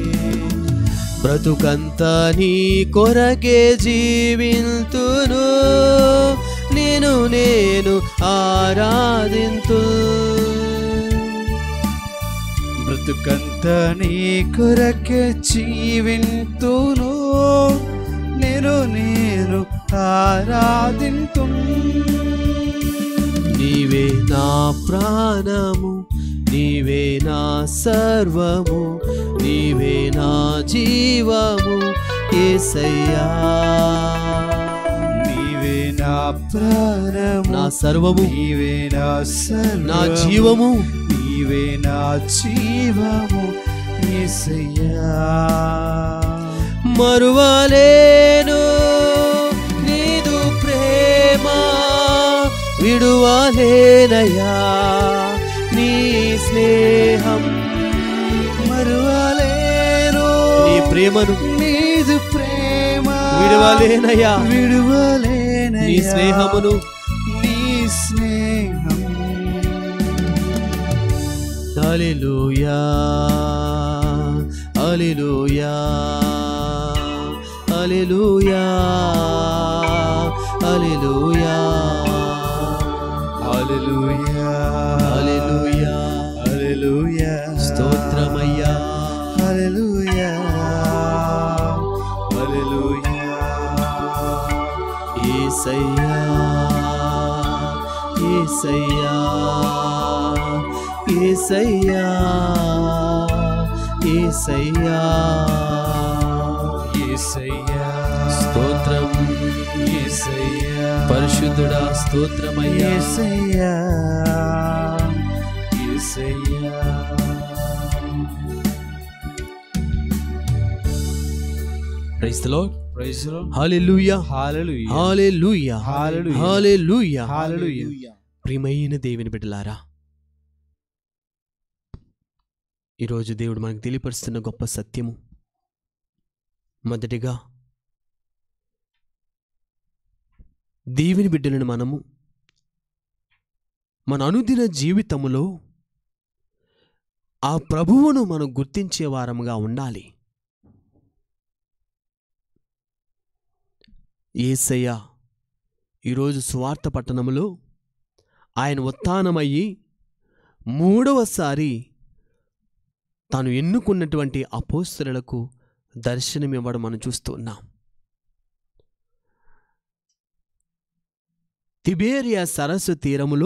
Speaker 2: బ్రతుకంతా నీ కొరకే జీవింతును నేను నేను ఆరాధింతు
Speaker 3: బ్రతుకంత నీ కొరకే జీవింతును నేను నేను ఆరాధింతు
Speaker 2: నీవే నా ప్రాణము నీవే నా సర్వము నీవే నా జీవము ఏసయ్యా
Speaker 3: నీవే నా ప్రాణము
Speaker 2: నా సర్వము
Speaker 3: నీవే నా సర్వము
Speaker 2: నా జీవము
Speaker 3: నీవే నా జీవము యేసయ్యా
Speaker 2: మరువలేను నీదు ప్రేమ విడువలేనయా నీ స్నేహం
Speaker 3: మరువలేను
Speaker 2: నీ ప్రేమను
Speaker 3: నీదు ప్రేమ
Speaker 2: విడువలేనయ్యా
Speaker 3: విడువలేనయ్యా
Speaker 2: నీ స్నేహమును
Speaker 3: నీ స్నేహం
Speaker 2: హల్లెలూయా హల్లెలూయా హల్లెలూయా హల్లెలూయా
Speaker 3: హల్లెలూయా
Speaker 2: హల్లెలూయా
Speaker 3: హల్లెలూయా
Speaker 2: స్తోత్రమయ్యా
Speaker 3: హల్లెలూయా హల్లెలూయా
Speaker 2: యేసయ్యా యేసయ్యా యేసయ్యా యేసయ్యా
Speaker 3: యేసయ్యా
Speaker 2: స్తోత్రం
Speaker 3: యేసయ్యా
Speaker 2: పరిశుద్ధుడా స్తోత్రమయ్యా
Speaker 3: యేసయ్యా యేసయ్యా
Speaker 2: praise the Lord
Speaker 3: praise the Lord
Speaker 2: హల్లెలూయా
Speaker 3: హల్లెలూయా
Speaker 2: హల్లెలూయా
Speaker 3: హల్లెలూయా.
Speaker 2: హల్లెలూయా
Speaker 3: హల్లెలూయా
Speaker 2: ప్రియమైన దేవుని బిడ్డలారా ఈరోజు దేవుడు మనకు తెలియపరుస్తున్న గొప్ప సత్యము మొదటిగా దేవుని బిడ్డలను మనము మన అనుదిన జీవితములో ఆ ప్రభువును మనం గుర్తించే వారముగా ఉండాలి ఏసయ్య ఈరోజు స్వార్థ పట్టణములో ఆయన ఉత్థానమయ్యి మూడవసారి తాను ఎన్నుకున్నటువంటి అపోస్తలకు దర్శనమివ్వడం మనం చూస్తూ ఉన్నాం తిబేరియా సరస్సు తీరములో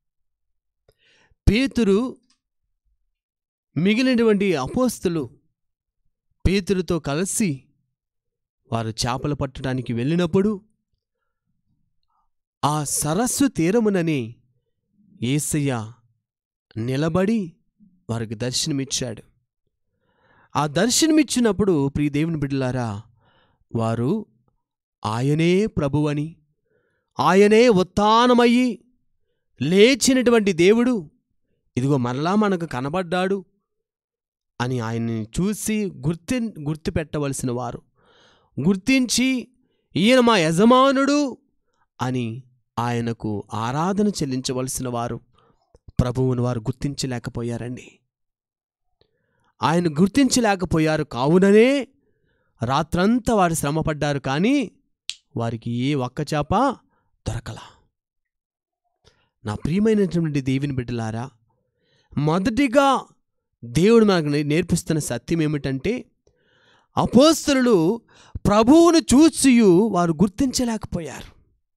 Speaker 2: పేతురు మిగిలినటువంటి అపోస్తులు పేతురుతో కలిసి వారు చేపలు పట్టడానికి వెళ్ళినప్పుడు ఆ సరస్సు తీరముననే ఏసయ్య నిలబడి వారికి దర్శనమిచ్చాడు ఆ దర్శనమిచ్చినప్పుడు ప్రియ దేవుని బిడ్డలారా వారు ఆయనే ప్రభువని ఆయనే ఉత్థానమయ్యి లేచినటువంటి దేవుడు ఇదిగో మరలా మనకు కనబడ్డాడు అని ఆయన్ని చూసి గుర్తి గుర్తుపెట్టవలసిన వారు గుర్తించి ఈయన మా యజమానుడు అని ఆయనకు ఆరాధన చెల్లించవలసిన వారు ప్రభువును వారు గుర్తించలేకపోయారండి ఆయన గుర్తించలేకపోయారు కావుననే రాత్రంతా వారు శ్రమపడ్డారు కానీ వారికి ఏ ఒక్క చేప దొరకలా నా ప్రియమైనటువంటి దేవుని బిడ్డలారా మొదటిగా దేవుడు మనకు నే- నేర్పిస్తున్న సత్యం ఏమిటంటే అపోస్తలు ప్రభువును చూచియు వారు గుర్తించలేకపోయారు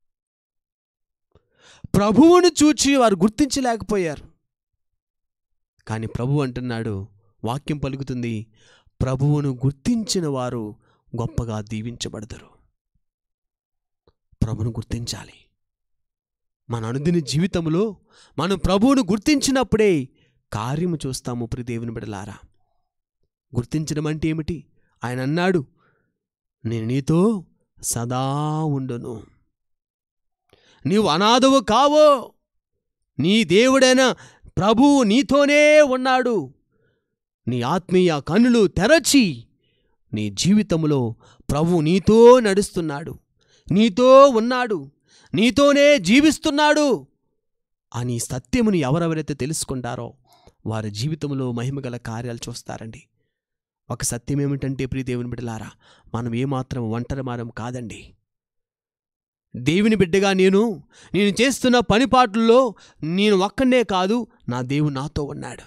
Speaker 2: ప్రభువును చూచి వారు గుర్తించలేకపోయారు కానీ ప్రభు అంటున్నాడు వాక్యం పలుకుతుంది ప్రభువును గుర్తించిన వారు గొప్పగా దీవించబడతారు ప్రభును గుర్తించాలి మన అనుదిన జీవితంలో మనం ప్రభువును గుర్తించినప్పుడే కార్యము చూస్తాము ప్రి దేవుని బిడలారా గుర్తించడం అంటే ఏమిటి ఆయన అన్నాడు నేను నీతో సదా ఉండును నీవు అనాథవు కావు నీ దేవుడైన ప్రభువు నీతోనే ఉన్నాడు నీ ఆత్మీయ కన్నులు తెరచి నీ జీవితంలో ప్రభు నీతో నడుస్తున్నాడు నీతో ఉన్నాడు నీతోనే జీవిస్తున్నాడు అని సత్యముని ఎవరెవరైతే తెలుసుకుంటారో వారి జీవితంలో మహిమగల కార్యాలు చూస్తారండి ఒక సత్యం ఏమిటంటే ప్రియ దేవుని బిడ్డలారా మనం ఏమాత్రం ఒంటరి మారం కాదండి దేవుని బిడ్డగా నేను నేను చేస్తున్న పనిపాట్లలో నేను ఒక్కనే కాదు నా దేవుడు నాతో ఉన్నాడు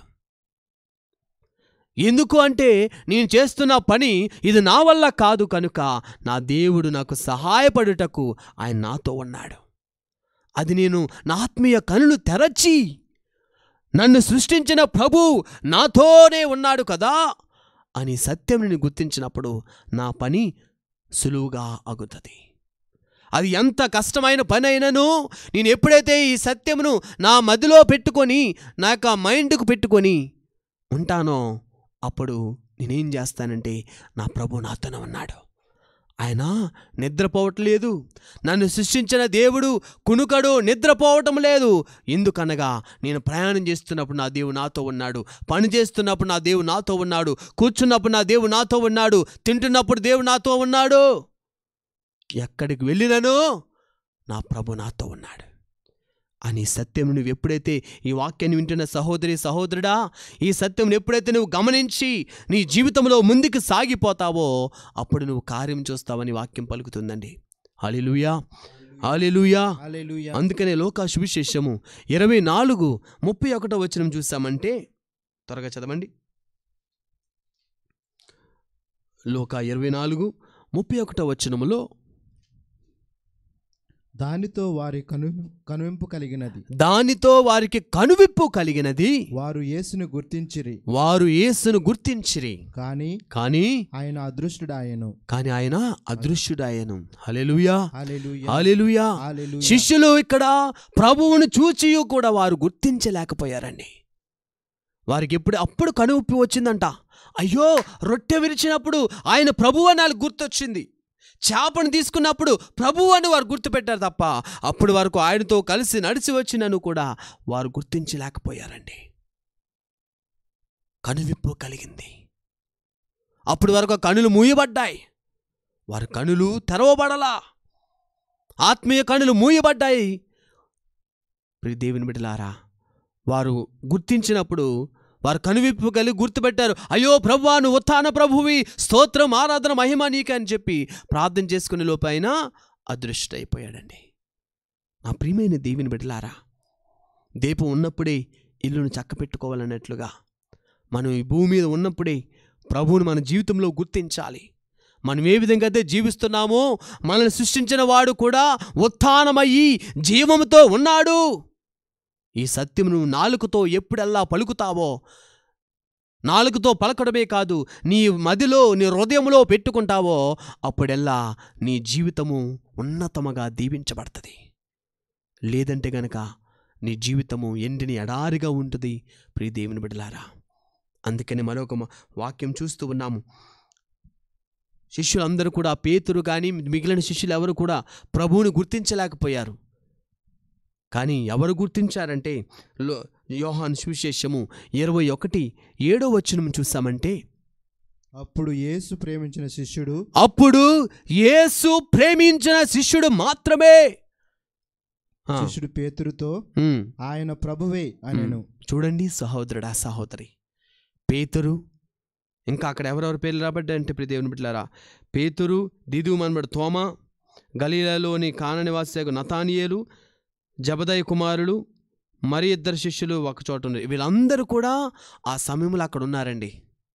Speaker 2: ఎందుకు అంటే నేను చేస్తున్న పని ఇది నా వల్ల కాదు కనుక నా దేవుడు నాకు సహాయపడుటకు ఆయన నాతో ఉన్నాడు అది నేను నా ఆత్మీయ కనులు తెరచి నన్ను సృష్టించిన ప్రభు నాతోనే ఉన్నాడు కదా అని సత్యం నేను గుర్తించినప్పుడు నా పని సులువుగా అగుతుంది అది ఎంత కష్టమైన పని అయినను నేను ఎప్పుడైతే ఈ సత్యమును నా మదిలో పెట్టుకొని నా యొక్క మైండ్కు పెట్టుకొని ఉంటానో అప్పుడు నేనేం చేస్తానంటే నా ప్రభు నాతోనే ఉన్నాడు ఆయన నిద్రపోవట్లేదు నన్ను సృష్టించిన దేవుడు కునుకడు నిద్రపోవటం లేదు ఎందుకనగా నేను ప్రయాణం చేస్తున్నప్పుడు నా దేవుడు నాతో ఉన్నాడు పని చేస్తున్నప్పుడు నా దేవుడు నాతో ఉన్నాడు కూర్చున్నప్పుడు నా దేవుడు నాతో ఉన్నాడు తింటున్నప్పుడు దేవుడు నాతో ఉన్నాడు ఎక్కడికి వెళ్ళినను నా ప్రభు నాతో ఉన్నాడు అని సత్యం నువ్వు ఎప్పుడైతే ఈ వాక్యాన్ని వింటున్న సహోదరి సహోదరుడా ఈ సత్యం ఎప్పుడైతే నువ్వు గమనించి నీ జీవితంలో ముందుకు సాగిపోతావో అప్పుడు నువ్వు కార్యం చూస్తావని వాక్యం పలుకుతుందండి హాలిలుయా హాలిలుయా
Speaker 3: హల్లెలూయా.
Speaker 2: అందుకనే లోకా సువిశేషము ఇరవై నాలుగు ముప్పై ఒకటో వచనం చూసామంటే త్వరగా చదవండి లోకా ఇరవై నాలుగు ముప్పై ఒకటో వచనములో
Speaker 3: దానితో వారి కను కనువింపు కలిగినది
Speaker 2: దానితో వారికి కనువిప్పు కలిగినది
Speaker 3: వారు యేసును గుర్తించిరి
Speaker 2: వారు యేసును గుర్తించిరి
Speaker 3: కానీ
Speaker 2: కానీ
Speaker 3: ఆయన అదృష్టుడాయను
Speaker 2: కానీ ఆయన అదృశ్యుడాయను హల్లెలూయా
Speaker 3: హల్లెలూయా.
Speaker 2: హల్లెలూయా
Speaker 3: హల్లెలూయా.
Speaker 2: శిష్యులు ఇక్కడ ప్రభువును చూచి కూడా వారు గుర్తించలేకపోయారండి వారికి ఎప్పుడు అప్పుడు కనువిప్పి వచ్చిందంట అయ్యో రొట్టె విరిచినప్పుడు ఆయన ప్రభువు అని వాళ్ళకి గుర్తొచ్చింది చేపను తీసుకున్నప్పుడు ప్రభువు అని వారు గుర్తుపెట్టారు తప్ప అప్పుడు వరకు ఆయనతో కలిసి నడిచి వచ్చినను కూడా వారు గుర్తించలేకపోయారండి కనువిప్పు కలిగింది అప్పుడు వరకు ఆ కనులు మూయబడ్డాయి వారి కనులు తెరవబడలా ఆత్మీయ కనులు మూయబడ్డాయి ప్రియ దేవుని బిడ్డలారా వారు గుర్తించినప్పుడు వారు కనువిప్పు కలిగి గుర్తుపెట్టారు అయ్యో ప్రభువా నువ్వు ఉత్థాన ప్రభువి స్తోత్రం ఆరాధన మహిమ నీకే అని చెప్పి ప్రార్థన చేసుకునే లోపు ఆయన అదృష్టైపోయాడండి నా ప్రియమైన దేవుని బిడ్డలారా దీపం ఉన్నప్పుడే ఇల్లును చక్కపెట్టుకోవాలన్నట్లుగా మనం ఈ భూమి మీద ఉన్నప్పుడే ప్రభువుని మన జీవితంలో గుర్తించాలి మనం ఏ విధంగా అయితే జీవిస్తున్నామో మనల్ని సృష్టించిన వాడు కూడా ఉత్థానమయ్యి జీవముతో ఉన్నాడు ఈ సత్యం నువ్వు నాలుకతో ఎప్పుడల్లా పలుకుతావో నాలుకతో పలకడమే కాదు నీ మదిలో నీ హృదయంలో పెట్టుకుంటావో అప్పుడెల్లా నీ జీవితము ఉన్నతముగా దీవించబడుతుంది లేదంటే గనక నీ జీవితము ఎండిని ఎడారిగా ఉంటుంది ప్రియ దేవుని బిడ్డలారా అందుకని మరొక మ- వాక్యం చూస్తూ ఉన్నాము శిష్యులందరూ కూడా పేతురు కానీ మిగిలిన శిష్యులు ఎవరు కూడా ప్రభువుని గుర్తించలేకపోయారు కానీ ఎవరు గుర్తించారంటే లో యోహాన్ సువిశేషము ఇరవై ఒకటి ఏడో వచనం చూసామంటే
Speaker 3: అప్పుడు యేసు ప్రేమించిన శిష్యుడు
Speaker 2: అప్పుడు యేసు ప్రేమించిన శిష్యుడు మాత్రమే ఆ,
Speaker 3: శిష్యుడు పేతురుతో
Speaker 2: ఉమ్,
Speaker 3: ఆయన ప్రభువే అనెను
Speaker 2: చూడండి సహోదరుడా సహోదరి పేతురు ఇంకా అక్కడ ఎవరెవరి పేర్లు రాబడ్డాయంటే ప్రియ దేవుని బిడ్డలారా పేతురు దిదు మనబడి తోమ గలీలలోని కాన నివాసికు నతానియేలు జబదయ్య కుమారులు మరి ఇద్దరు శిష్యులు ఒక చోట ఉన్నారు వీళ్ళందరూ కూడా ఆ సమయంలో అక్కడ ఉన్నారండి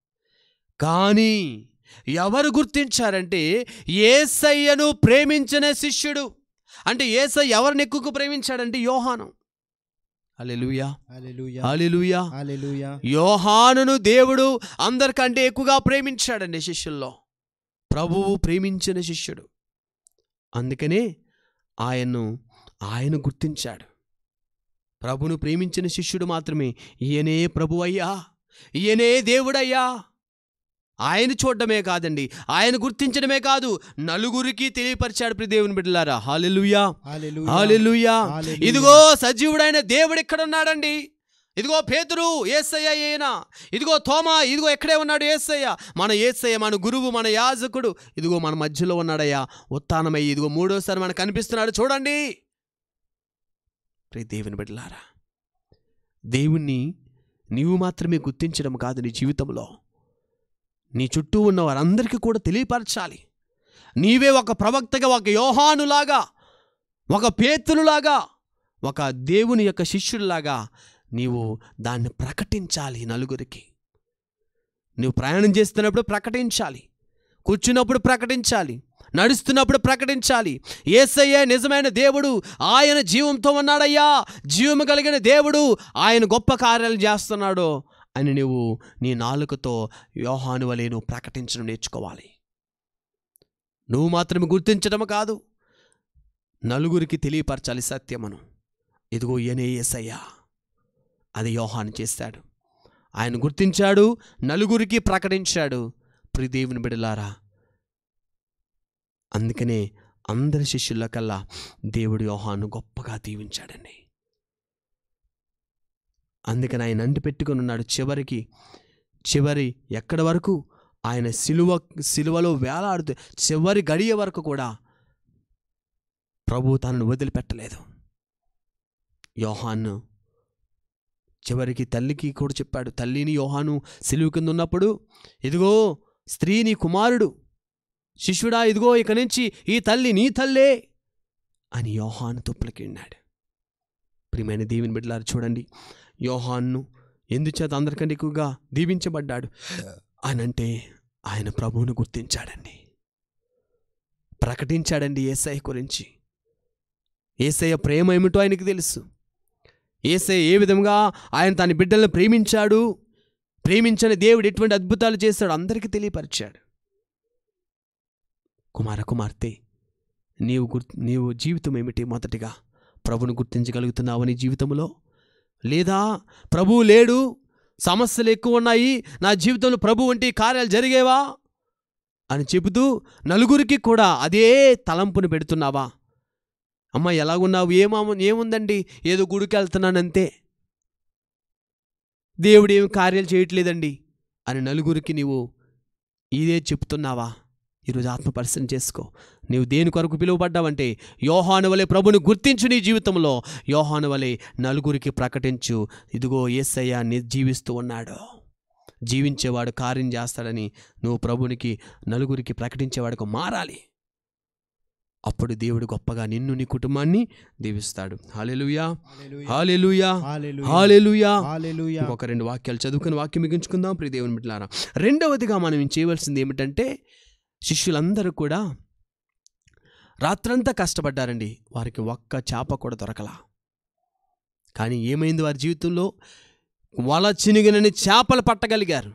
Speaker 2: కానీ ఎవరు గుర్తించారంటే ఏసయ్యను ప్రేమించిన శిష్యుడు అంటే ఏసయ్య ఎవరిని ఎక్కువ ప్రేమించాడంటే యోహాను అలెలుయా
Speaker 3: హల్లెలూయా.
Speaker 2: హాలెలూయా
Speaker 3: హల్లెలూయా.
Speaker 2: యోహానును దేవుడు అందరికంటే ఎక్కువగా ప్రేమించాడండి శిష్యుల్లో ప్రభువు ప్రేమించిన శిష్యుడు అందుకనే ఆయన్ను ఆయన గుర్తించాడు ప్రభును ప్రేమించిన శిష్యుడు మాత్రమే ఈయనే ప్రభు అయ్యా ఈయనే దేవుడయ్యా ఆయన చూడడమే కాదండి ఆయన గుర్తించడమే కాదు నలుగురికి తెలియపరిచాడు ప్రియ దేవుని బిడ్డలారా హాలెలుయా
Speaker 3: హల్లెలూయా.
Speaker 2: హాలెలుయా
Speaker 3: హల్లెలూయా.
Speaker 2: ఇదిగో సజీవుడైన దేవుడు ఎక్కడ ఉన్నాడండి ఇదిగో పేతురు ఏసయ్య ఈయన ఇదిగో తోమా ఇదిగో ఎక్కడే ఉన్నాడు ఏసయ్య మన ఏసయ్య మన గురువు మన యాజకుడు ఇదిగో మన మధ్యలో ఉన్నాడయ్యా ఉత్థానమయ్యి ఇదిగో మూడోసారి మనకు కనిపిస్తున్నాడు చూడండి ప్రియ దేవుని బిడ్డలారా దేవుణ్ణి నీవు మాత్రమే గుర్తించడం కాదు నీ జీవితంలో నీ చుట్టూ ఉన్న వారందరికీ కూడా తెలియపరచాలి నీవే ఒక ప్రవక్తగా ఒక యోహానులాగా ఒక పేతులులాగా ఒక దేవుని యొక్క శిష్యుడిలాగా నీవు దాన్ని ప్రకటించాలి నలుగురికి నువ్వు ప్రయాణం చేస్తున్నప్పుడు ప్రకటించాలి కూర్చున్నప్పుడు ప్రకటించాలి నడుస్తున్నప్పుడు ప్రకటించాలి ఏసయ్యే నిజమైన దేవుడు ఆయన జీవంతో ఉన్నాడయ్యా జీవము కలిగిన దేవుడు ఆయన గొప్ప కార్యాలు చేస్తున్నాడు అని నువ్వు నీ నాలుకతో యోహాను వలె నువ్వు ప్రకటించడం నేర్చుకోవాలి నువ్వు మాత్రమే గుర్తించడం కాదు నలుగురికి తెలియపరచాలి సత్యమును ఇదిగో ఈయనే ఏసయ్యా అది యోహాను చేశాడు ఆయన గుర్తించాడు నలుగురికి ప్రకటించాడు ప్రి దేవుని బిడలారా అందుకనే అందరి శిష్యుల కల్లా దేవుడు యోహాను గొప్పగా దీవించాడండి అందుకని ఆయన అంటి పెట్టుకొని ఉన్నాడు చివరికి చివరి ఎక్కడి వరకు ఆయన సిలువ సిలువలో వేలాడుతూ చివరి గడియ వరకు కూడా ప్రభు తనను వదిలిపెట్టలేదు యోహాను చివరికి తల్లికి కూడా చెప్పాడు తల్లిని యోహాను సిలువు కింద ఉన్నప్పుడు ఇదిగో స్త్రీ నీ కుమారుడు శిష్యుడా ఇదిగో ఇక నుంచి ఈ తల్లి నీ తల్లే అని యోహాను తుప్పలకిన్నాడు ప్రియమైన దీవిని బిడ్డలారు చూడండి యోహాన్ను ఎందుచేత అందరికంటే ఎక్కువగా దీవించబడ్డాడు అనంటే ఆయన ప్రభువును గుర్తించాడండి ప్రకటించాడండి ఏసఐ గురించి ఏసయ్య ప్రేమ ఏమిటో ఆయనకి తెలుసు ఏసయ్య ఏ విధంగా ఆయన తన బిడ్డలను ప్రేమించాడు ప్రేమించని దేవుడు ఎటువంటి అద్భుతాలు చేశాడు అందరికీ తెలియపరిచాడు కుమార కుమార్తె నీవు గుర్ నీవు జీవితం ఏమిటి మొదటిగా ప్రభును గుర్తించగలుగుతున్నావు నీ జీవితంలో లేదా ప్రభువు లేడు సమస్యలు ఎక్కువ ఉన్నాయి నా జీవితంలో ప్రభు వంటి కార్యాలు జరిగేవా అని చెబుతూ నలుగురికి కూడా అదే తలంపును పెడుతున్నావా అమ్మ ఎలాగున్నావు ఏమా ఏముందండి ఏదో గుడికి వెళ్తున్నానంతే దేవుడు ఏమి కార్యాలు చేయట్లేదండి అని నలుగురికి నీవు ఇదే చెప్తున్నావా ఈరోజు ఆత్మ పరిశీలన చేసుకో నీవు దేని కొరకు పిలువబడ్డావంటే యోహాను వలె ప్రభుని గుర్తించు నీ జీవితంలో యోహాను వలె నలుగురికి ప్రకటించు ఇదిగో ఏసయ్య ని జీవిస్తూ ఉన్నాడు జీవించేవాడు కార్యం చేస్తాడని నువ్వు ప్రభునికి నలుగురికి ప్రకటించేవాడుకు మారాలి అప్పుడు దేవుడు గొప్పగా నిన్ను నీ కుటుంబాన్ని దీవిస్తాడు హాలెలుయా హాలెలుయా
Speaker 3: హల్లెలూయా.
Speaker 2: హాలెలుయా
Speaker 3: హల్లెలూయా.
Speaker 2: ఇంకొక రెండు వాక్యాలు చదువుకుని వాక్యం మిగించుకుందాం ప్రియ దేవుని బిడ్డలారా రెండవదిగా మనం ఏం చేయవలసింది ఏమిటంటే శిష్యులందరూ కూడా రాత్రంతా కష్టపడ్డారండి వారికి ఒక్క చేప కూడా దొరకలా కానీ ఏమైంది వారి జీవితంలో వల చినిగినని చేపలు పట్టగలిగారు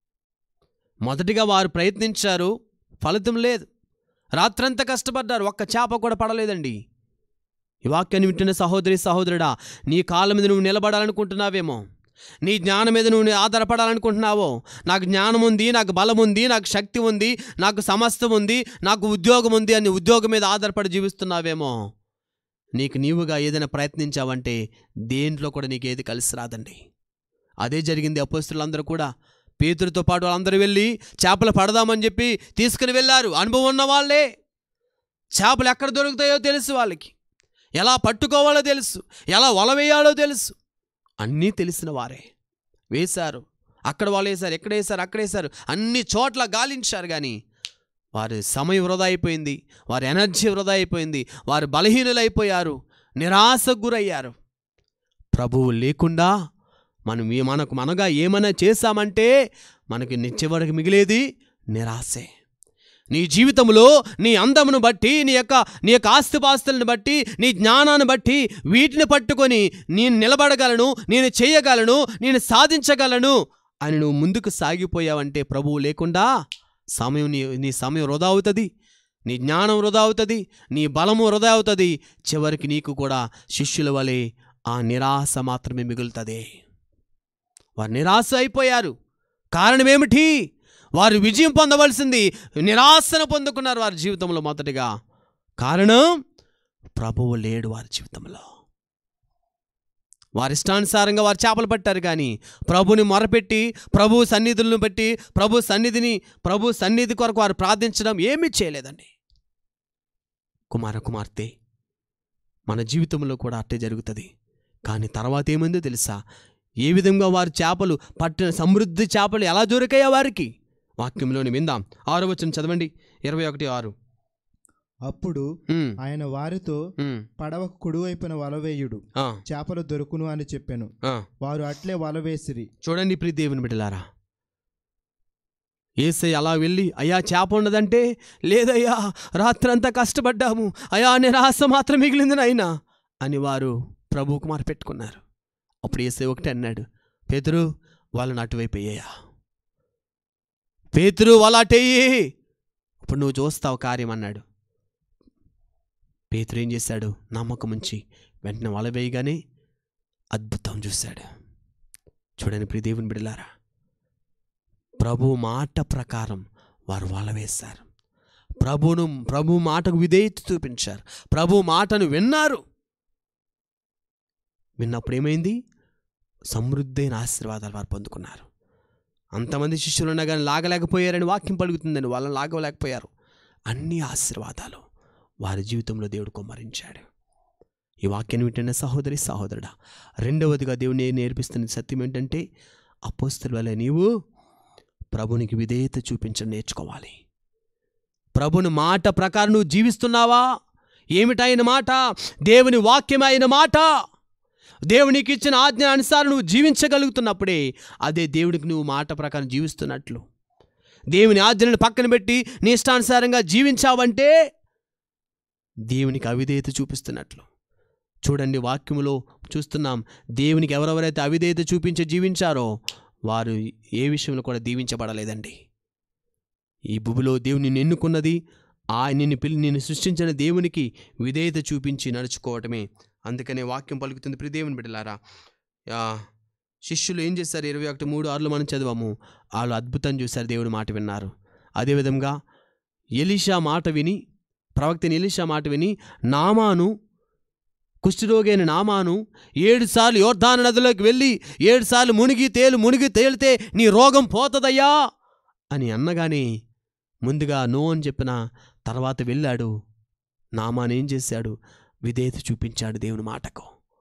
Speaker 2: మొదటిగా వారు ప్రయత్నించారు ఫలితం లేదు రాత్రంతా కష్టపడ్డారు ఒక్క చేప కూడా పడలేదండి ఈ వాక్యాన్ని వింటున్న సహోదరి సహోదరుడా నీ కాళ్ళ మీద నువ్వు నిలబడాలనుకుంటున్నావేమో నీ జ్ఞానం మీద నువ్వు ఆధారపడాలనుకుంటున్నావో నాకు జ్ఞానం ఉంది నాకు బలం ఉంది నాకు శక్తి ఉంది నాకు సమస్తం ఉంది నాకు ఉద్యోగం ఉంది అని ఉద్యోగం మీద ఆధారపడి జీవిస్తున్నావేమో నీకు నీవుగా ఏదైనా ప్రయత్నించావంటే దేంట్లో కూడా నీకు ఏది కలిసి రాదండి అదే జరిగింది అపోస్తులందరూ కూడా పేతురితో పాటు వాళ్ళందరూ వెళ్ళి చేపలు పడదామని చెప్పి తీసుకుని వెళ్ళారు అనుభవం ఉన్న వాళ్ళే చేపలు ఎక్కడ దొరుకుతాయో తెలుసు వాళ్ళకి ఎలా పట్టుకోవాలో తెలుసు ఎలా వల వేయాలో తెలుసు అన్నీ తెలిసిన వారే వేశారు అక్కడ వాళ్ళు వేశారు ఎక్కడ వేశారు అక్కడ వేశారు అన్ని చోట్ల గాలించారు కానీ వారి సమయం వృధా అయిపోయింది వారి ఎనర్జీ వృధా అయిపోయింది వారు బలహీనులైపోయారు నిరాశకు గురయ్యారు ప్రభువు లేకుండా మనం ఏ- మనకు మనగా ఏమైనా చేశామంటే మనకి ని- చివరికి మిగిలేది నిరాశే నీ జీవితంలో నీ అందమును బట్టి నీ యొక్క నీ యొక్క ఆస్తిపాస్తులను బట్టి నీ జ్ఞానాన్ని బట్టి వీటిని పట్టుకొని నేను నిలబడగలను నేను చేయగలను నేను సాధించగలను అని నువ్వు ముందుకు సాగిపోయావంటే ప్రభువు లేకుండా సమయం నీ నీ సమయం వృధా అవుతుంది నీ జ్ఞానం వృధా అవుతుంది నీ బలము వృధా అవుతుంది చివరికి నీకు కూడా శిష్యుల వలె ఆ నిరాశ మాత్రమే మిగులుతుంది వారు నిరాశ అయిపోయారు కారణమేమిటి వారు విజయం పొందవలసింది నిరాశను పొందుకున్నారు వారి జీవితంలో మొదటిగా కారణం ప్రభువు లేడు వారి జీవితంలో వారి ఇష్టానుసారంగా వారు చేపలు పట్టారు కానీ ప్రభుని మొరపెట్టి ప్రభు సన్నిధులను బట్టి ప్రభు సన్నిధిని ప్రభు సన్నిధి కొరకు వారు ప్రార్థించడం ఏమీ చేయలేదండి కుమార కుమార్తె మన జీవితంలో కూడా అట్టే జరుగుతుంది కానీ తర్వాత ఏమైందో తెలుసా ఏ విధంగా వారు చేపలు పట్టిన సమృద్ధి చేపలు ఎలా దొరికాయో వారికి వాక్యంలోని విందాం ఆరో వచ్చిన చదవండి ఇరవై ఒకటి ఆరు
Speaker 3: అప్పుడు
Speaker 2: ఉమ్,
Speaker 3: ఆయన వారితో
Speaker 2: ఉమ్,
Speaker 3: పడవకు కుడివైపున వలవేయుడు
Speaker 2: ఆ,
Speaker 3: చేపలు దొరుకును అని చెప్పాను
Speaker 2: ఆ.
Speaker 3: వారు అట్లే వలవేసిరి
Speaker 2: చూడండి ప్రీ దేవుని బిడ్డలారా ఏసై అలా వెళ్ళి అయ్యా చేప ఉన్నదంటే లేదయ్యా రాత్రంతా కష్టపడ్డాము అయా నిరాశ మాత్రం మిగిలింది నాయనా అని వారు ప్రభువుకు మారి పెట్టుకున్నారు అప్పుడు ఏసై ఒకటి అన్నాడు పేతురు వాళ్ళని అటువైపు అయ్యా పేతురు వాళ్ళ అటయ్యి ఇప్పుడు నువ్వు చూస్తావు కార్యం అన్నాడు పేతురు ఏం చేశాడు నమ్మకం ఉంచి వెంటనే వల వేయగానే అద్భుతం చూశాడు చూడండి ప్రియ దేవుని బిడ్డలారా ప్రభు మాట ప్రకారం వారు వల వేశారు ప్రభును ప్రభు మాటకు విధేయత చూపించారు ప్రభు మాటను విన్నారు విన్నప్పుడు ఏమైంది సమృద్ధైన ఆశీర్వాదాలు వారు పొందుకున్నారు అంతమంది శిష్యులు ఉన్నా కానీ లాగలేకపోయారని వాక్యం పలుకుతుందని వాళ్ళని లాగలేకపోయారు అన్ని ఆశీర్వాదాలు వారి జీవితంలో దేవుడు కుమ్మరించాడు ఈ వాక్యాన్ని వింటున్న సహోదరి సహోదరుడా రెండవదిగా దేవుని నేర్పిస్తున్న సత్యం ఏంటంటే అపోస్తుల వల్ల నీవు ప్రభునికి విధేయత చూపించడం నేర్చుకోవాలి ప్రభుని మాట ప్రకారం నువ్వు జీవిస్తున్నావా ఏమిటైన మాట దేవుని వాక్యం అయిన మాట దేవునికి ఇచ్చిన ఆజ్ఞ అనుసారం నువ్వు జీవించగలుగుతున్నప్పుడే అదే దేవుడికి నువ్వు మాట ప్రకారం జీవిస్తున్నట్లు దేవుని ఆజ్ఞలను పక్కన పెట్టి నీ ఇష్టానుసారంగా జీవించావంటే దేవునికి అవిధేయత చూపిస్తున్నట్లు చూడండి వాక్యములో చూస్తున్నాం దేవునికి ఎవరెవరైతే అవిధేయత చూపించి జీవించారో వారు ఏ విషయంలో కూడా దీవించబడలేదండి ఈ భూమిలో దేవుని నిన్ను ఎన్నుకున్నది ఆ నిన్ను పిల్లి నిన్ను సృష్టించిన దేవునికి విధేయత చూపించి నడుచుకోవటమే అందుకనే వాక్యం పలుకుతుంది ప్రియ దేవుని బిడ్డలారా ఆ, శిష్యులు ఏం చేశారు ఇరవై ఒకటి మూడు ఆరులో మనం చదివాము వాళ్ళు అద్భుతం చూశారు దేవుడి మాట విన్నారు అదేవిధంగా ఎలీషా మాట విని ప్రవక్తని ఎలీషా మాట విని నామాను కుష్ఠరోగైన నామాను ఏడుసార్లు యోర్ధాన నదిలోకి వెళ్ళి ఏడుసార్లు మునిగి తేలు మునిగి తేలితే నీ రోగం పోతదయ్యా అని అన్నగానే ముందుగా నో అని చెప్పిన తర్వాత వెళ్ళాడు నామాన్ ఏం చేశాడు విధేయత చూపించాడు దేవుని మాటకు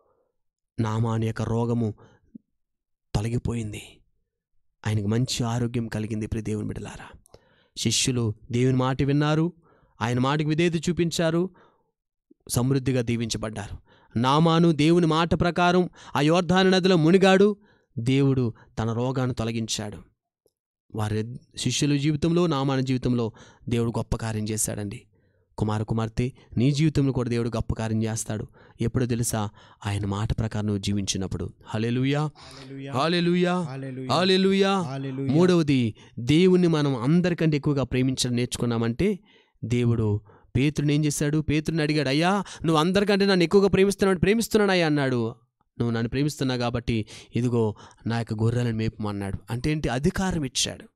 Speaker 2: నామాని యొక్క రోగము తొలగిపోయింది ఆయనకు మంచి ఆరోగ్యం కలిగింది ప్రియ దేవుని బిడ్డలారా శిష్యులు దేవుని మాట విన్నారు ఆయన మాటకు విధేయత చూపించారు సమృద్ధిగా దీవించబడ్డారు నామాను దేవుని మాట ప్రకారం ఆ యోర్ధాన నదిలో మునిగాడు దేవుడు తన రోగాన్ని తొలగించాడు వారి శిష్యుల జీవితంలో నామాన జీవితంలో దేవుడు గొప్ప కార్యం చేశాడండి కుమార కుమార్తె నీ జీవితంలో కూడా దేవుడు గొప్ప కార్యం చేస్తాడు ఎప్పుడో తెలుసా ఆయన మాట ప్రకారం నువ్వు జీవించినప్పుడు హలెలుయా హాలెలుయా
Speaker 3: హల్లెలూయా.
Speaker 2: హాలెలుయా
Speaker 3: హల్లెలూయా.
Speaker 2: మూడవది దేవుణ్ణి మనం అందరికంటే ఎక్కువగా ప్రేమించడం నేర్చుకున్నామంటే దేవుడు పేతుడిని ఏం చేశాడు పేతుడిని అడిగాడు అయ్యా నువ్వు అందరికంటే నన్ను ఎక్కువగా ప్రేమిస్తున్నావు ప్రేమిస్తున్నానయ్యా అన్నాడు నువ్వు నన్ను ప్రేమిస్తున్నావు కాబట్టి ఇదిగో నా యొక్క గొర్రెలను మేపమన్నాడు అంటే ఏంటి అధికారం ఇచ్చాడు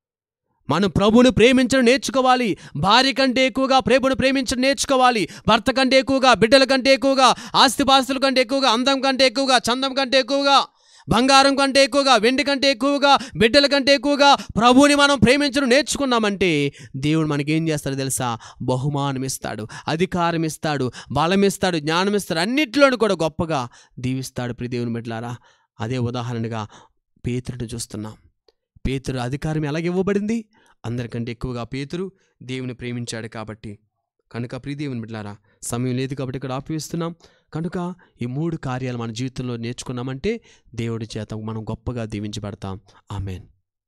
Speaker 2: మనం ప్రభువుని ప్రేమించడం నేర్చుకోవాలి భార్య కంటే ఎక్కువగా ప్రభుని ప్రేమించడం నేర్చుకోవాలి భర్త కంటే ఎక్కువగా బిడ్డల కంటే ఎక్కువగా ఆస్తిపాస్తుల కంటే ఎక్కువగా అందం కంటే ఎక్కువగా చందం కంటే ఎక్కువగా బంగారం కంటే ఎక్కువగా వెండి కంటే ఎక్కువగా బిడ్డల కంటే ఎక్కువగా ప్రభువుని మనం ప్రేమించడం నేర్చుకున్నామంటే దేవుడు మనకేం చేస్తాడు తెలుసా బహుమానం ఇస్తాడు అధికారం ఇస్తాడు బలం ఇస్తాడు జ్ఞానం ఇస్తాడు అన్నిటిలోనూ కూడా గొప్పగా దీవిస్తాడు ప్రియ దేవుని బిడ్డలారా అదే ఉదాహరణగా పేతురుని చూస్తున్నాం పేతురు అధికారం ఎలాగ ఇవ్వబడింది అందరికంటే ఎక్కువగా పేతురు దేవుని ప్రేమించాడు కాబట్టి కనుక ప్రియ దేవుని బిడ్డలారా సమయం లేదు కాబట్టి ఇక్కడ ఆపిస్తున్నాం కనుక ఈ మూడు కార్యాలు మన జీవితంలో నేర్చుకున్నామంటే దేవుడి చేత మనం గొప్పగా దీవించబడతాం ఆమెన్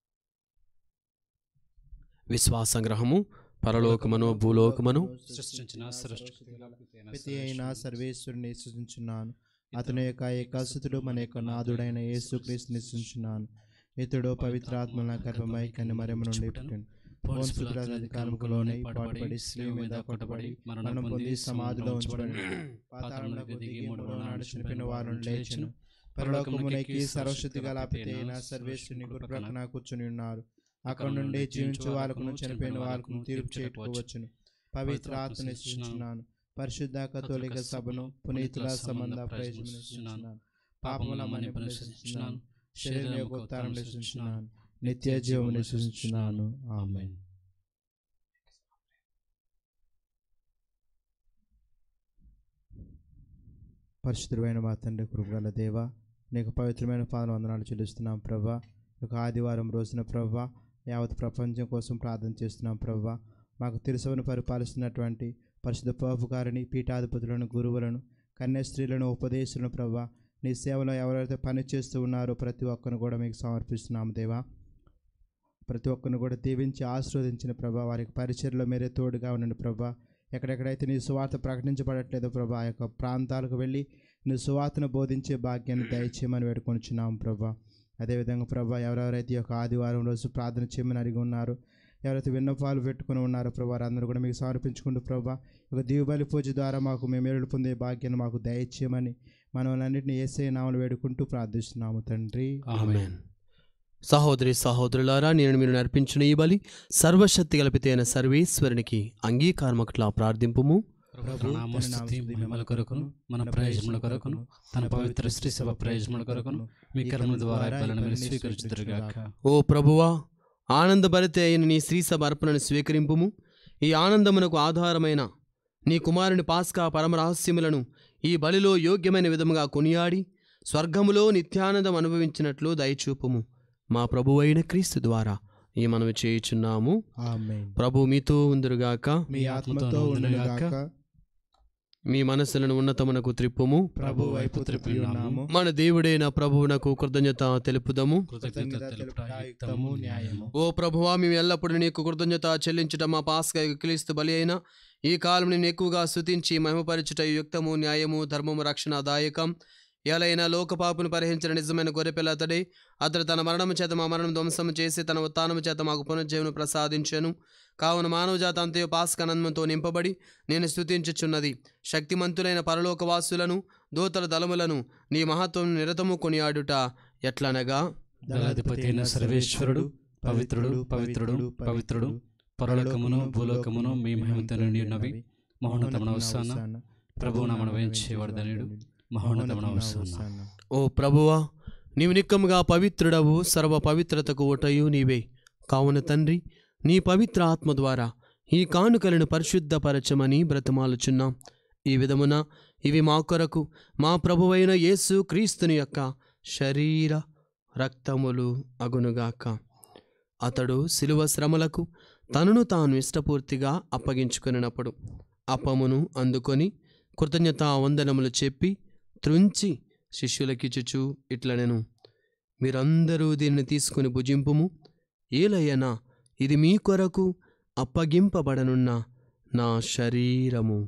Speaker 2: విశ్వాస సంగ్రహము పరలోకమను భూలోకమను
Speaker 1: సృష్టించిన
Speaker 3: ప్రతి అయిన సర్వేశ్వరుని సృష్టించున్నాను అతని యొక్క ఏకాసుతుడు మన యొక్క నాథుడైన యేసుక్రీస్తుని సృష్టించున్నాను ఇతడు పవిత్రాత్మల గర్భమై కన్య మరమ నుండి పుట్టాను పోన్సుపిలాతు అధికారములోనే పాటుపడి శిలువ మీద కొట్టబడి మరణం పొంది సమాధిలో ఉంచబడి పాతాళమునకు దిగి మూడవ నాడు చనిపోయిన వారిని లేచెను పరలోకమునకి సర్వశక్తి గల పిత అయిన సర్వేశ్వరుని గురు ప్రక్కన కూర్చుని ఉన్నారు అక్కడ నుండి జీవించు వాళ్ళకును చనిపోయిన వాళ్ళకును తీర్పు చేయకపోవచ్చును పవిత్ర ఆత్మని సృష్టించున్నాను పరిశుద్ధ కథోలిక సభను పునీతుల సంబంధ ప్రయోజనం సృష్టించున్నాను పాపముల మన్నిపుని సృష్టించున్నాను శరీరం యొక్క ఉత్తానం సృష్టించున్నాను నిత్య జీవముని సృష్టించున్నాను ఆమె పరిశుద్ధమైన మా తండ్రి కృపగల దేవ నీకు పవిత్రమైన పాదన వందనాలు చెల్లిస్తున్నాం ప్రభా ఒక ఆదివారం రోజున ప్రభా యావత్ ప్రపంచం కోసం ప్రార్థన చేస్తున్నాం ప్రభా మాకు తెలుసవని పరిపాలిస్తున్నటువంటి పరిశుద్ధ పాపు గారిని పీఠాధిపతులను గురువులను కన్యాస్త్రీలను ఉపదేశులను ప్రభా నీ సేవలో ఎవరైతే పని చేస్తూ ఉన్నారో ప్రతి ఒక్కరిని కూడా మీకు సమర్పిస్తున్నాము దేవా ప్రతి ఒక్కరిని కూడా దీవించి ఆశీర్వదించిన ప్రభా వారికి పరిచయలో మీరే తోడుగా ఉండండి ప్రభా ఎక్కడెక్కడైతే నీ సువార్త ప్రకటించబడట్లేదో ప్రభా ఆ యొక్క ప్రాంతాలకు వెళ్ళి నీ సువార్తను బోధించే భాగ్యాన్ని దయచేయమని వేడుకొనిచున్నాం ప్రభా అదేవిధంగా ప్రభా ఎవరెవరైతే ఈ యొక్క ఆదివారం రోజు ప్రార్థన చేయమని అడిగి ఉన్నారో ఎవరైతే విన్నపాలు పెట్టుకుని ఉన్నారో ప్రభా అందరూ కూడా మీకు సమర్పించుకుంటూ ప్రభా ఒక దీవుబలి పూజ ద్వారా మాకు మేము మేలు పొందే భాగ్యాన్ని మాకు దయచేయమని మనల్ని ఏసే నామలు వేడుకుంటూ ప్రార్థిస్తున్నాము తండ్రి
Speaker 1: ఆమేన్
Speaker 2: సహోదరి సహోదరులారా నేను మీరు నర్పించిన ఈ బలి సర్వశక్తి గలపితైన సర్వేశ్వరునికి అంగీకారమట్లా ప్రార్థింపుము
Speaker 1: ప్రభు నామస్తుతి మహిమల కొరకును మన ప్రయోజనముల కొరకును తన పవిత్ర శ్రీ సభ ప్రయోజనముల కొరకును మీ కర్మ ద్వారా ఈ బలను మీరు స్వీకరించుదురుగాక
Speaker 2: ఓ ప్రభువా ఆనందభరిత అయిన నీ శ్రీ సభ అర్పణను స్వీకరింపుము ఈ ఆనందమునకు ఆధారమైన నీ కుమారుని పాస్కా పరమరహస్యములను ఈ బలిలో యోగ్యమైన విధముగా కొనియాడి స్వర్గములో నిత్యానందం అనుభవించినట్లు దయచూపుము మా ప్రభువైన క్రీస్తు ద్వారా ఈ మనవి చేయుచున్నాము
Speaker 3: ఆమేన్
Speaker 2: ప్రభు మీతో ఉందరుగాక
Speaker 3: మీ ఆత్మతో ఉండుగాక
Speaker 2: మీ మనస్సులను ఉన్నతమునకు త్రిప్పుము
Speaker 3: ప్రభు వైపు త్రిప్పి ఉన్నాము
Speaker 2: మన దేవుడైన ప్రభువునకు కృతజ్ఞత తెలుపుదము
Speaker 1: కృతజ్ఞత తెలుపుట యుక్తము న్యాయము
Speaker 2: ఓ ప్రభువా మేము ఎల్లప్పుడూ నీకు కృతజ్ఞత చెల్లించుట మా పాస్క క్రీస్తు బలి అయిన ఈ కాలం నేను ఎక్కువగా స్తుతించి మహిమపరచుట యుక్తము న్యాయము ధర్మము రక్షణదాయకం ఎలైనా లోకపాపును పరిహరించిన నిజమైన గొర్రెపిల్ల అతడే అతడు తన మరణము చేత మా మరణం ధ్వంసం చేసి తన ఉత్థానము చేత మాకు పునర్జీవనం ప్రసాదించెను కావున మానవ జాత అంతయో పాస్కనందంతో నింపబడి నేను స్తుతించుచున్నది శక్తిమంతులైన పరలోకవాసులను దూతల దళములను నీ మహత్వం నిరతము కొనియాడుట ఎట్లనగా
Speaker 1: దళాధిపతి అయిన సర్వేశ్వరుడు పవిత్రుడు పవిత్రుడు పవిత్రుడు పరలోకమును భూలోకమును మీ మహిమతో నిండి ఉన్నవి మహోన్నతమున వస్తాన ప్రభువు నామను వేయించేవాడదనుడు మహోన్నతమున వస్తాన
Speaker 2: ఓ ప్రభువా నీవు నిక్కముగా పవిత్రుడవు సర్వ పవిత్రతకు ఓటయు నీవే కావున తండ్రి నీ పవిత్ర ఆత్మ ద్వారా ఈ కానుకలను పరిశుద్ధపరచమని బ్రతమాలుచున్నాం ఈ విధమున ఇవి మా కొరకు మా ప్రభువైన యేసు క్రీస్తుని యొక్క శరీర రక్తములు అగునుగాక అతడు శిలువ శ్రమలకు తనను తాను ఇష్టపూర్తిగా అప్పగించుకున్నప్పుడు అప్పమును అందుకొని కృతజ్ఞతా వందనములు చెప్పి త్రుంచి శిష్యులకిచ్చుచు ఇట్లనెను మీరందరూ దీనిని తీసుకుని భుజింపుము ఏలయ్యనా ఇది మీ కొరకు అప్పగింపబడనున్న నా శరీరము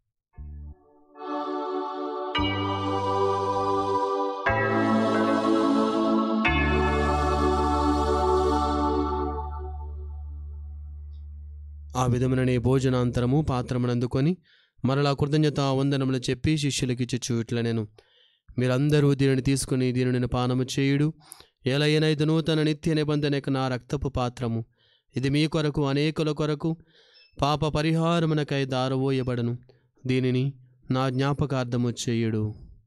Speaker 2: ఆ విధముననే భోజనాంతరము పాత్రమునందుకొని మరలా కృతజ్ఞత వందనములు చెప్పి శిష్యులకిచ్చుచు ఇట్లా నేను మీరందరూ దీనిని తీసుకుని దీనిని పానము చేయుడు ఎలైనా ఇది నూతన నిత్య నిబంధనకు నా రక్తపు పాత్రము ఇది మీ కొరకు అనేకుల కొరకు పాప పరిహారమునకై దారవోయబడను దీనిని నా జ్ఞాపకార్థము చేయుడు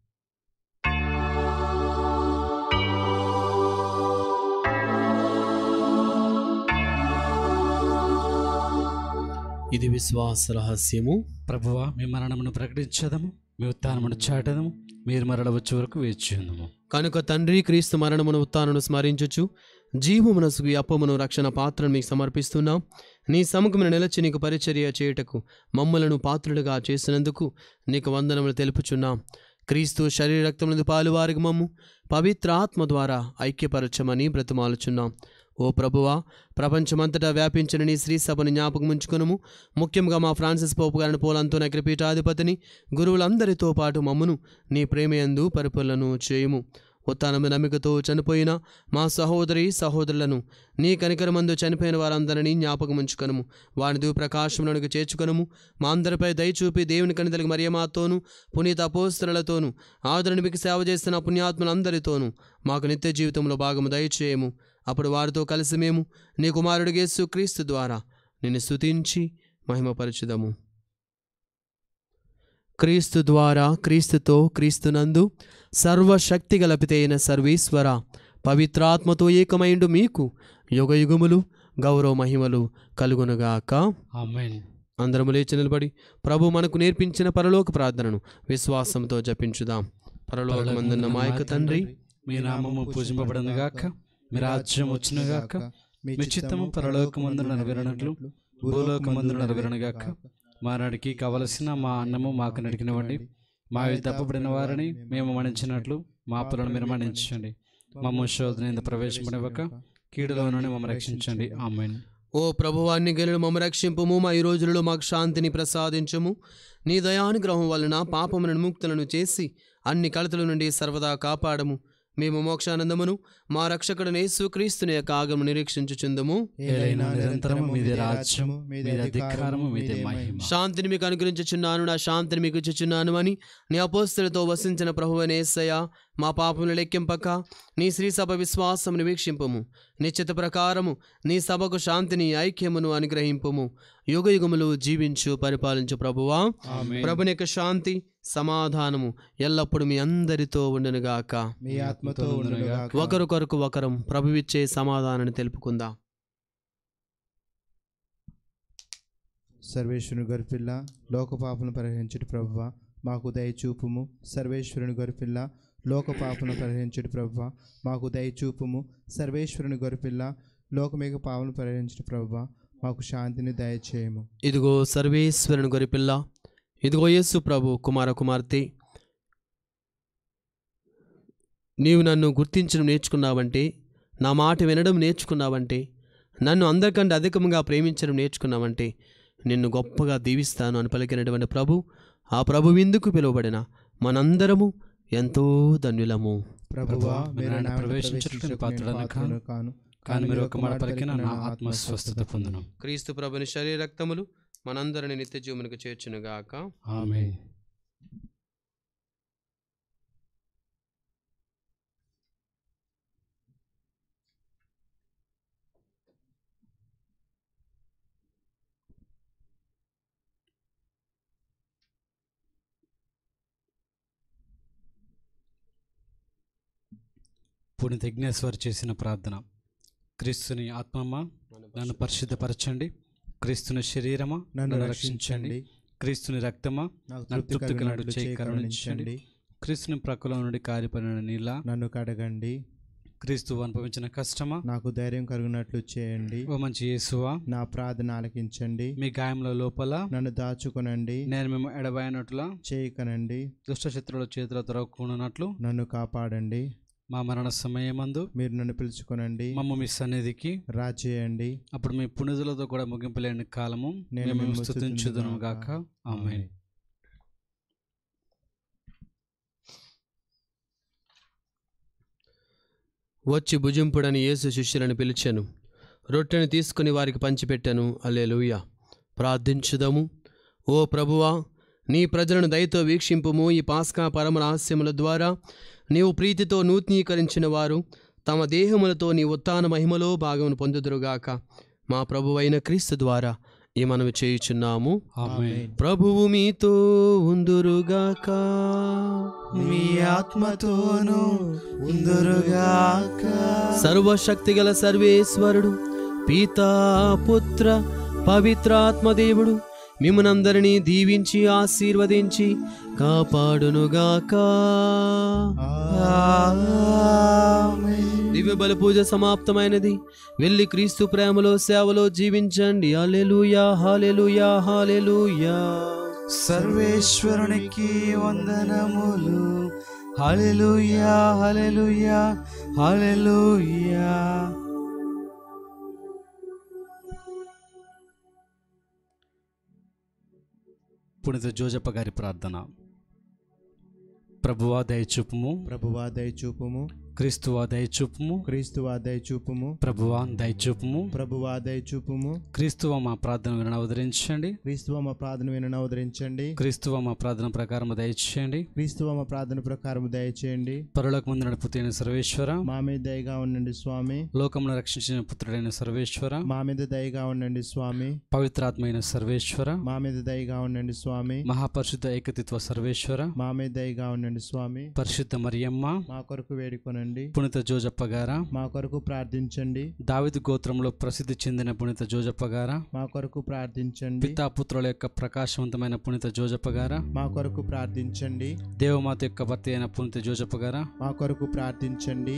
Speaker 2: ఇది విశ్వాస రహస్యము
Speaker 1: ప్రభువా మీ మరణమును ప్రకటించదము మీ ఉత్థానమును చాటదము మీరు మరల వచ్చే వరకు వేచి ఉందము
Speaker 2: కనుక తండ్రి క్రీస్తు మరణమును ఉత్తానను స్మరించుచు జీవమునసుగు అప్పమును రక్షణ పాత్రను మీకు సమర్పిస్తున్నాం నీ సముఖమును నిలచి నీకు పరిచర్య చేయుటకు మమ్మలను పాత్రులుగా చేసినందుకు నీకు వందనములు తెలుపుచున్నాం క్రీస్తు శరీర రక్తములందు పాలువారికి మమ్ము పవిత్ర ఆత్మ ద్వారా ఐక్యపరచమని బ్రతిమాలుచున్నాం ఓ ప్రభువా ప్రపంచమంతటా వ్యాపించిన నీ శ్రీ సభను జ్ఞాపకం ఉంచుకునుము ముఖ్యంగా మా ఫ్రాన్సిస్ పోపు గారిని పోలంతో నగరపీఠాధిపతిని గురువులందరితో పాటు మమ్మును నీ ప్రేమయందు పరిపూర్ణను చేయుము ఉత్తానము నమ్మికతో చనిపోయిన మా సహోదరి సహోదరులను నీ కనికరమందు చనిపోయిన వారందరినీ జ్ఞాపకం ఉంచుకొనుము వారిని దూ ప్రకాశములకు చేర్చుకొనుము మా అందరిపై దయచూపి దేవుని కనితలకు మరియమాతోను పునీత అపోస్తలతోనూ ఆదరణ మీకు సేవ చేస్తున్న పుణ్యాత్ములందరితోనూ మాకు నిత్య జీవితంలో భాగము దయచేయము అప్పుడు వారితో కలిసి మేము నీ కుమారుడు యేసు క్రీస్తు ద్వారా నిన్ను స్తుతించి మహిమపరచుదము క్రీస్తు ద్వారా క్రీస్తుతో క్రీస్తునందు సర్వశక్తి గలపితైన సర్వేశ్వర పవిత్రాత్మతో ఏకమైండు మీకు యుగ యుగములు గౌరవ మహిమలు కలుగునుగాక
Speaker 1: ఆమెన్
Speaker 2: అందరము లేచి నిలబడి ప్రభు మనకు నేర్పించిన పరలోక ప్రార్థనను విశ్వాసంతో జపించుదాం పరలోకమందున్న మా యొక్క తండ్రి
Speaker 1: మీ నామము పూజింపబడను గాక మీ రాజ్యం వచ్చును గాక మీ చిత్తము పరలోకమందు నెరవేరినట్లు భూలోకమందు నెరవేరును గాక మా నాడికి కావలసిన మా అన్నము మాకు నడికినవ్వండి మావి తప్పబడిన వారిని మేము మన్నించినట్లు మా అప్పులను మీరు మన్నించండి మమ్మ శోధన ఇంత ప్రవేశపడవక కీడులో నుండి మమ్మల్ని రక్షించండి ఆమెన్
Speaker 2: ఓ ప్రభువాన్ని గెలుడు మమ్మ రక్షింపుము మా ఈ రోజులలో మాకు శాంతిని ప్రసాదించుము నీ దయానుగ్రహం వలన పాపములను ముక్తులను చేసి అన్ని కలతల నుండి సర్వదా కాపాడము మేము మోక్షానందమును మా రక్షకుడు యేసుక్రీస్తుని యొక్క ఆగము నిరీక్షించుచుందము
Speaker 1: ఏలైనా నిరంతరము మీదే రాజ్యము మీదే అధికారము మీదే మహిమ
Speaker 2: శాంతిని మీకు అనుగ్రహించుచున్నాను నా శాంతిని మీకు ఇచ్చుచున్నాను అని నీ అపోస్తులతో వసించిన ప్రభువనేసయ్య మా పాపములు లెక్కింపక నీ శ్రీ సభ విశ్వాసమును వీక్షింపము నిశ్చిత ప్రకారము నీ సభకు శాంతిని ఐక్యమును అనుగ్రహింపుము యుగ యుగములు జీవించు పరిపాలించు ప్రభువా
Speaker 1: ఆమేన్.
Speaker 2: ప్రభుని యొక్క శాంతి సమాధానము ఎల్లప్పుడూ మీ అందరితో ఉండునుగాక
Speaker 3: మీ ఆత్మతో ఉండునుగాక.
Speaker 2: ఒకరికొరకు ఒకరం ప్రభువిచ్చే సమాధానాన్ని తెలుపుకుందాం
Speaker 3: సర్వేశ్వరుని గొరిపిల్ల లోక పాపను పరిహరించుటి ప్రభువ మాకు దయ చూపుము సర్వేశ్వరుని గొరిపిల్ల లోక పాపను పరిహరించుటి ప్రభువ మాకు దయ చూపుము సర్వేశ్వరుని గొరిపిల్ల లోకమేక పాపను పరిహరించుటి ప్రభువ మాకు శాంతిని దయచేయము
Speaker 2: ఇదిగో సర్వేశ్వరుని గొరిపిల్ల ఇదిగో యేసు ప్రభు కుమార కుమార్తె నీవు నన్ను గుర్తించడం నేర్చుకున్నావంటే నా మాట వినడం నేర్చుకున్నావంటే నన్ను అందరికంటే అధికంగా ప్రేమించడం నేర్చుకున్నావంటే నిన్ను గొప్పగా దీవిస్తాను అని పలికినటువంటి ప్రభు ఆ ప్రభు విందుకు పిలువబడిన మనందరము ఎంతో ధన్యులము
Speaker 3: ప్రభువా
Speaker 1: మీ
Speaker 3: మీరు
Speaker 1: నాయన
Speaker 3: నా
Speaker 1: ప్రవేశించుటకు
Speaker 3: ప్రవేశించుటకు
Speaker 1: పాత్రుడను
Speaker 3: నేను పాత్రుడను కాను
Speaker 1: కానీ మీరు ఒక మాట పలికిన నా ఆత్మ స్వస్థత పొందును
Speaker 2: క్రీస్తు ప్రభుని శరీర రక్తములు మనందరిని నిత్య జీవమునకు చేర్చునుగాక
Speaker 1: ఆమేన్ పుణిత యజ్ఞేశ్వర్ చేసిన ప్రార్థన క్రీస్తుని ఆత్మమ్మ నన్ను పరిశుద్ధపరచండి క్రీస్తుని శరీరమా
Speaker 3: నన్ను రక్షించండి
Speaker 1: క్రీస్తుని రక్తమా
Speaker 3: నాకు
Speaker 1: నాకు
Speaker 3: తృప్తి
Speaker 1: తృప్తి
Speaker 3: కలిగినట్లు
Speaker 1: కలుగునట్లు
Speaker 3: చేయి
Speaker 1: కరుణించండి.
Speaker 3: కరుణించండి
Speaker 1: క్రీస్తుని ప్రక్కలో నుండి కారిపడిన నీళ్ళ
Speaker 3: నన్ను కడగండి
Speaker 1: క్రీస్తు అనుభవించిన కష్టమా
Speaker 3: నాకు ధైర్యం కలిగినట్లు చేయండి
Speaker 1: ఓ మంచి యేసువా
Speaker 3: నా ప్రార్థన ఆలకించండి
Speaker 1: మీ గాయముల లోపల
Speaker 3: నన్ను దాచుకునండి
Speaker 1: నేను మేము ఎడబాయినట్ల
Speaker 3: చేయకనండి
Speaker 1: దుష్టశత్రుల చేతిలో దొరకకున్నట్లు
Speaker 3: నన్ను కాపాడండి
Speaker 1: మా మరణ సమయమందు
Speaker 3: మీరు నన్ను పిలుచుకునండి
Speaker 1: మమ్మ మీ సన్నిధికి
Speaker 3: రాచేయండి
Speaker 1: అప్పుడు మీ పుణితులతో కూడా ముగింపులేని కాలము
Speaker 3: నేను
Speaker 1: మేము
Speaker 3: మిమ్ము
Speaker 1: స్థుతించుదును
Speaker 3: స్తుతించుదును
Speaker 1: గాక
Speaker 3: గాక.
Speaker 1: ఆమేన్
Speaker 2: వచ్చి భుజింపుడని యేసు శిష్యులను పిలిచాను రొట్టెను తీసుకుని వారికి పంచిపెట్టాను అల్లెలుయ ప్రార్థించుదము ఓ ప్రభువా నీ ప్రజలను దయతో వీక్షింపుము ఈ పాస్కా పరమ రహస్యముల ద్వారా నీవు ప్రీతితో నూతనీకరించిన వారు తమ దేహములతో నీ ఉత్తాన మహిమలో భాగమును పొందుదురుగాక మా ప్రభువైన క్రీస్తు ద్వారా ఈ మనవి చేయుచున్నాము
Speaker 1: ఆమేన్
Speaker 2: ప్రభువు మీతో ఉందురుగాక
Speaker 3: మీ ఆత్మతోనూ ఉందురుగాక
Speaker 2: సర్వశక్తిగల సర్వేశ్వరుడు పితా పుత్ర పవిత్రాత్మదేవుడు మిమ్మనందరినీ దీవించి ఆశీర్వదించి కాపాడునుగాక దివ్య బలి పూజ సమాప్తమైనది వెళ్ళి క్రీస్తు ప్రేమలో సేవలో జీవించండి హల్లెలూయా హల్లెలూయా హల్లెలూయా
Speaker 3: సర్వేశ్వరునికి వందనములు హల్లెలూయా హల్లెలూయా హల్లెలూయా
Speaker 1: పుణిత జోజప్ప గారి ప్రార్థన ప్రభువా దయచూపుము
Speaker 3: ప్రభువా దయచూపుము
Speaker 1: క్రీస్తువా దయచూపుము
Speaker 3: క్రీస్తువా దయచూపుము
Speaker 1: ప్రభువా దయచూపుము
Speaker 3: ప్రభువా దయచూపుము
Speaker 1: క్రీస్తువ మా ప్రార్థన విన అవతరించండి
Speaker 3: క్రీస్తువ మా ప్రార్థన వినను అవతరించండి
Speaker 1: క్రీస్తువ మా ప్రార్థన ప్రకారం దయచేయండి
Speaker 3: క్రీస్తువ మా ప్రార్థన ప్రకారం దయచేయండి
Speaker 1: పరులకు ముందు నడుపుతైన సర్వేశ్వర
Speaker 3: మా మీద దయగా ఉండండి స్వామి
Speaker 1: లోకమును రక్షించిన పుత్రుడైన సర్వేశ్వర
Speaker 3: మా మీద దయగా ఉండండి స్వామి
Speaker 1: పవిత్రాత్మైన సర్వేశ్వర
Speaker 3: మా మీద దయగా ఉండండి స్వామి
Speaker 1: మహాపరిశుద్ధ ఏకతిత్వ సర్వేశ్వర
Speaker 3: మా మీద దయగా ఉండండి స్వామి
Speaker 1: పరిశుద్ధ మరియమ్మ
Speaker 3: మా కొరకు వేడుకొనండి
Speaker 1: పునిత జోజప్ప గారా
Speaker 3: మా కొరకు ప్రార్థించండి
Speaker 1: దావిదు గోత్రంలో ప్రసిద్ధి చెందిన పునిత జోజప్ప గారా
Speaker 3: మా కొరకు ప్రార్థించండి
Speaker 1: పితాపుత్రుల యొక్క ప్రకాశవంతమైన పునిత జోజప్ప గారా
Speaker 3: మా కొరకు ప్రార్థించండి
Speaker 1: దేవమాత యొక్క భర్త అయిన పునిత జోజప్ప గారా
Speaker 3: మా కొరకు ప్రార్థించండి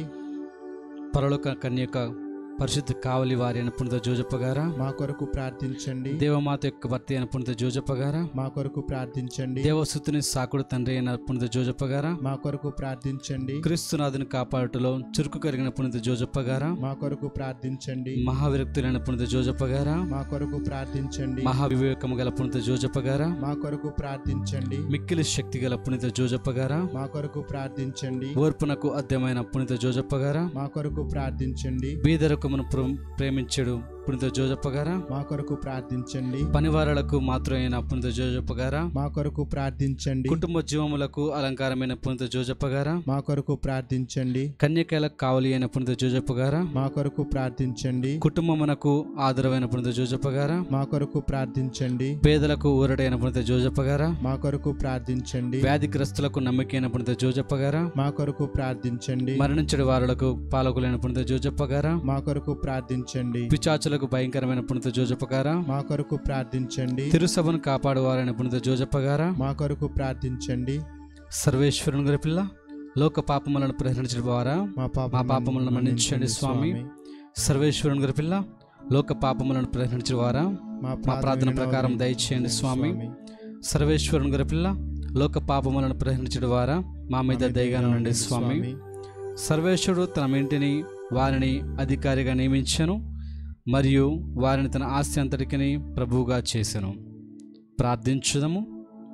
Speaker 1: పరలోక కన్యక పరిశుద్ధ కావలి వారి అయిన పునిత జోజప్ప గారా
Speaker 3: మా కొరకు ప్రార్థించండి
Speaker 1: దేవమాత యొక్క భర్త అయిన పునిత జోజప్ప గారా
Speaker 3: మా కొరకు ప్రార్థించండి
Speaker 1: దేవసుతుని సాకుడు తండ్రి అయిన పునిత జోజప్ప గారా
Speaker 3: మా కొరకు ప్రార్థించండి
Speaker 1: క్రీస్తునాథుని కాపాడుటలో చురుకు కలిగిన పునిత జోజప్ప గారా
Speaker 3: మా కొరకు ప్రార్థించండి
Speaker 1: మహావిరక్తులైన పునిత జోజప్ప గారా
Speaker 3: మా కొరకు ప్రార్థించండి
Speaker 1: మహావివేకము గల పునిత జోజప్ప గారా
Speaker 3: మా కొరకు ప్రార్థించండి
Speaker 1: మిక్కిలి శక్తి గల పునిత జోజప్ప గారా
Speaker 3: మా కొరకు ప్రార్థించండి
Speaker 1: ఓర్పునకు అద్దమైన పునిత జోజప్ప గారా
Speaker 3: మా కొరకు ప్రార్థించండి
Speaker 1: బీదరకమును ప్ర- ప్రేమించడు పునిత జోజప్ప గారా
Speaker 3: మా కొరకు ప్రార్థించండి
Speaker 1: పనివారలకు మాత్రమైన పునిత జోజప్ప గారా
Speaker 3: మా కొరకు ప్రార్థించండి
Speaker 1: కుటుంబ జీవములకు అలంకారమైన పునిత జోజప్ప గారా
Speaker 3: మా కొరకు ప్రార్థించండి
Speaker 1: కన్యకలకు కావలి అయిన పునిత జోజప్ప గారా
Speaker 3: మా కొరకు ప్రార్థించండి
Speaker 1: కుటుంబమునకు ఆదరమైన పునిత జోజప్ప గారా
Speaker 3: మా కొరకు ప్రార్థించండి
Speaker 1: పేదలకు ఊరటైన పునిత జోజప్ప గారా
Speaker 3: మా కొరకు ప్రార్థించండి
Speaker 1: వ్యాధిగ్రస్తులకు నమ్మకైన పునిత జోజప్ప గారా
Speaker 3: మా కొరకు ప్రార్థించండి
Speaker 1: మరణించడి వారులకు పాలకులైన పునిత జోజప్ప గారా
Speaker 3: మా కొరకు ప్రార్థించండి
Speaker 1: పిచాచులకు భయంకరమైన పునిత జోజప్ప గారా
Speaker 3: మా కొరకు ప్రార్థించండి
Speaker 1: తిరుసభను కాపాడువారైన పునిత జోజప్ప గారా
Speaker 3: మా కొరకు ప్రార్థించండి
Speaker 1: సర్వేశ్వరుని గారి పిల్ల లోక పాపములను ప్రహరించడం ద్వారా
Speaker 3: మా
Speaker 1: మా పాపములను మన్నించండి స్వామి సర్వేశ్వరుని గారి పిల్ల లోక పాపములను ప్రహరించడం ద్వారా
Speaker 3: మా
Speaker 1: మా ప్రార్థన ప్రకారం దయచేయండి స్వామి సర్వేశ్వరుని గారి పిల్ల లోక పాపములను ప్రహరించడం ద్వారా మా మీద దయగా నుండి స్వామి సర్వేశ్వరుడు తన ఇంటిని వారిని అధికారిగా నియమించను మరియు వారిని తన ఆస్తి అంతటికి ప్రభువుగా చేసెను ప్రార్థించుదము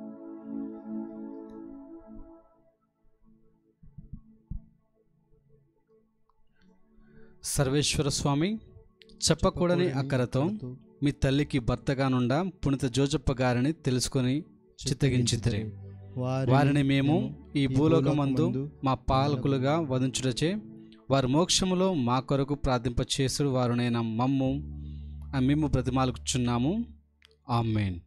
Speaker 1: సర్వేశ్వర స్వామి చెప్పకూడని అక్కరతో మీ తల్లికి భర్తగా నుండా పునిత జోజప్ప గారిని తెలుసుకొని చిత్తగించితిరి వారిని మేము ఈ భూలోకమందు మా పాలకులుగా వధించుటచే వారి మోక్షములో మా కొరకు ప్రార్థింపచేసుడు వారునైన మమ్ము మేము బ్రతిమాలుకుచున్నాము ఆమెన్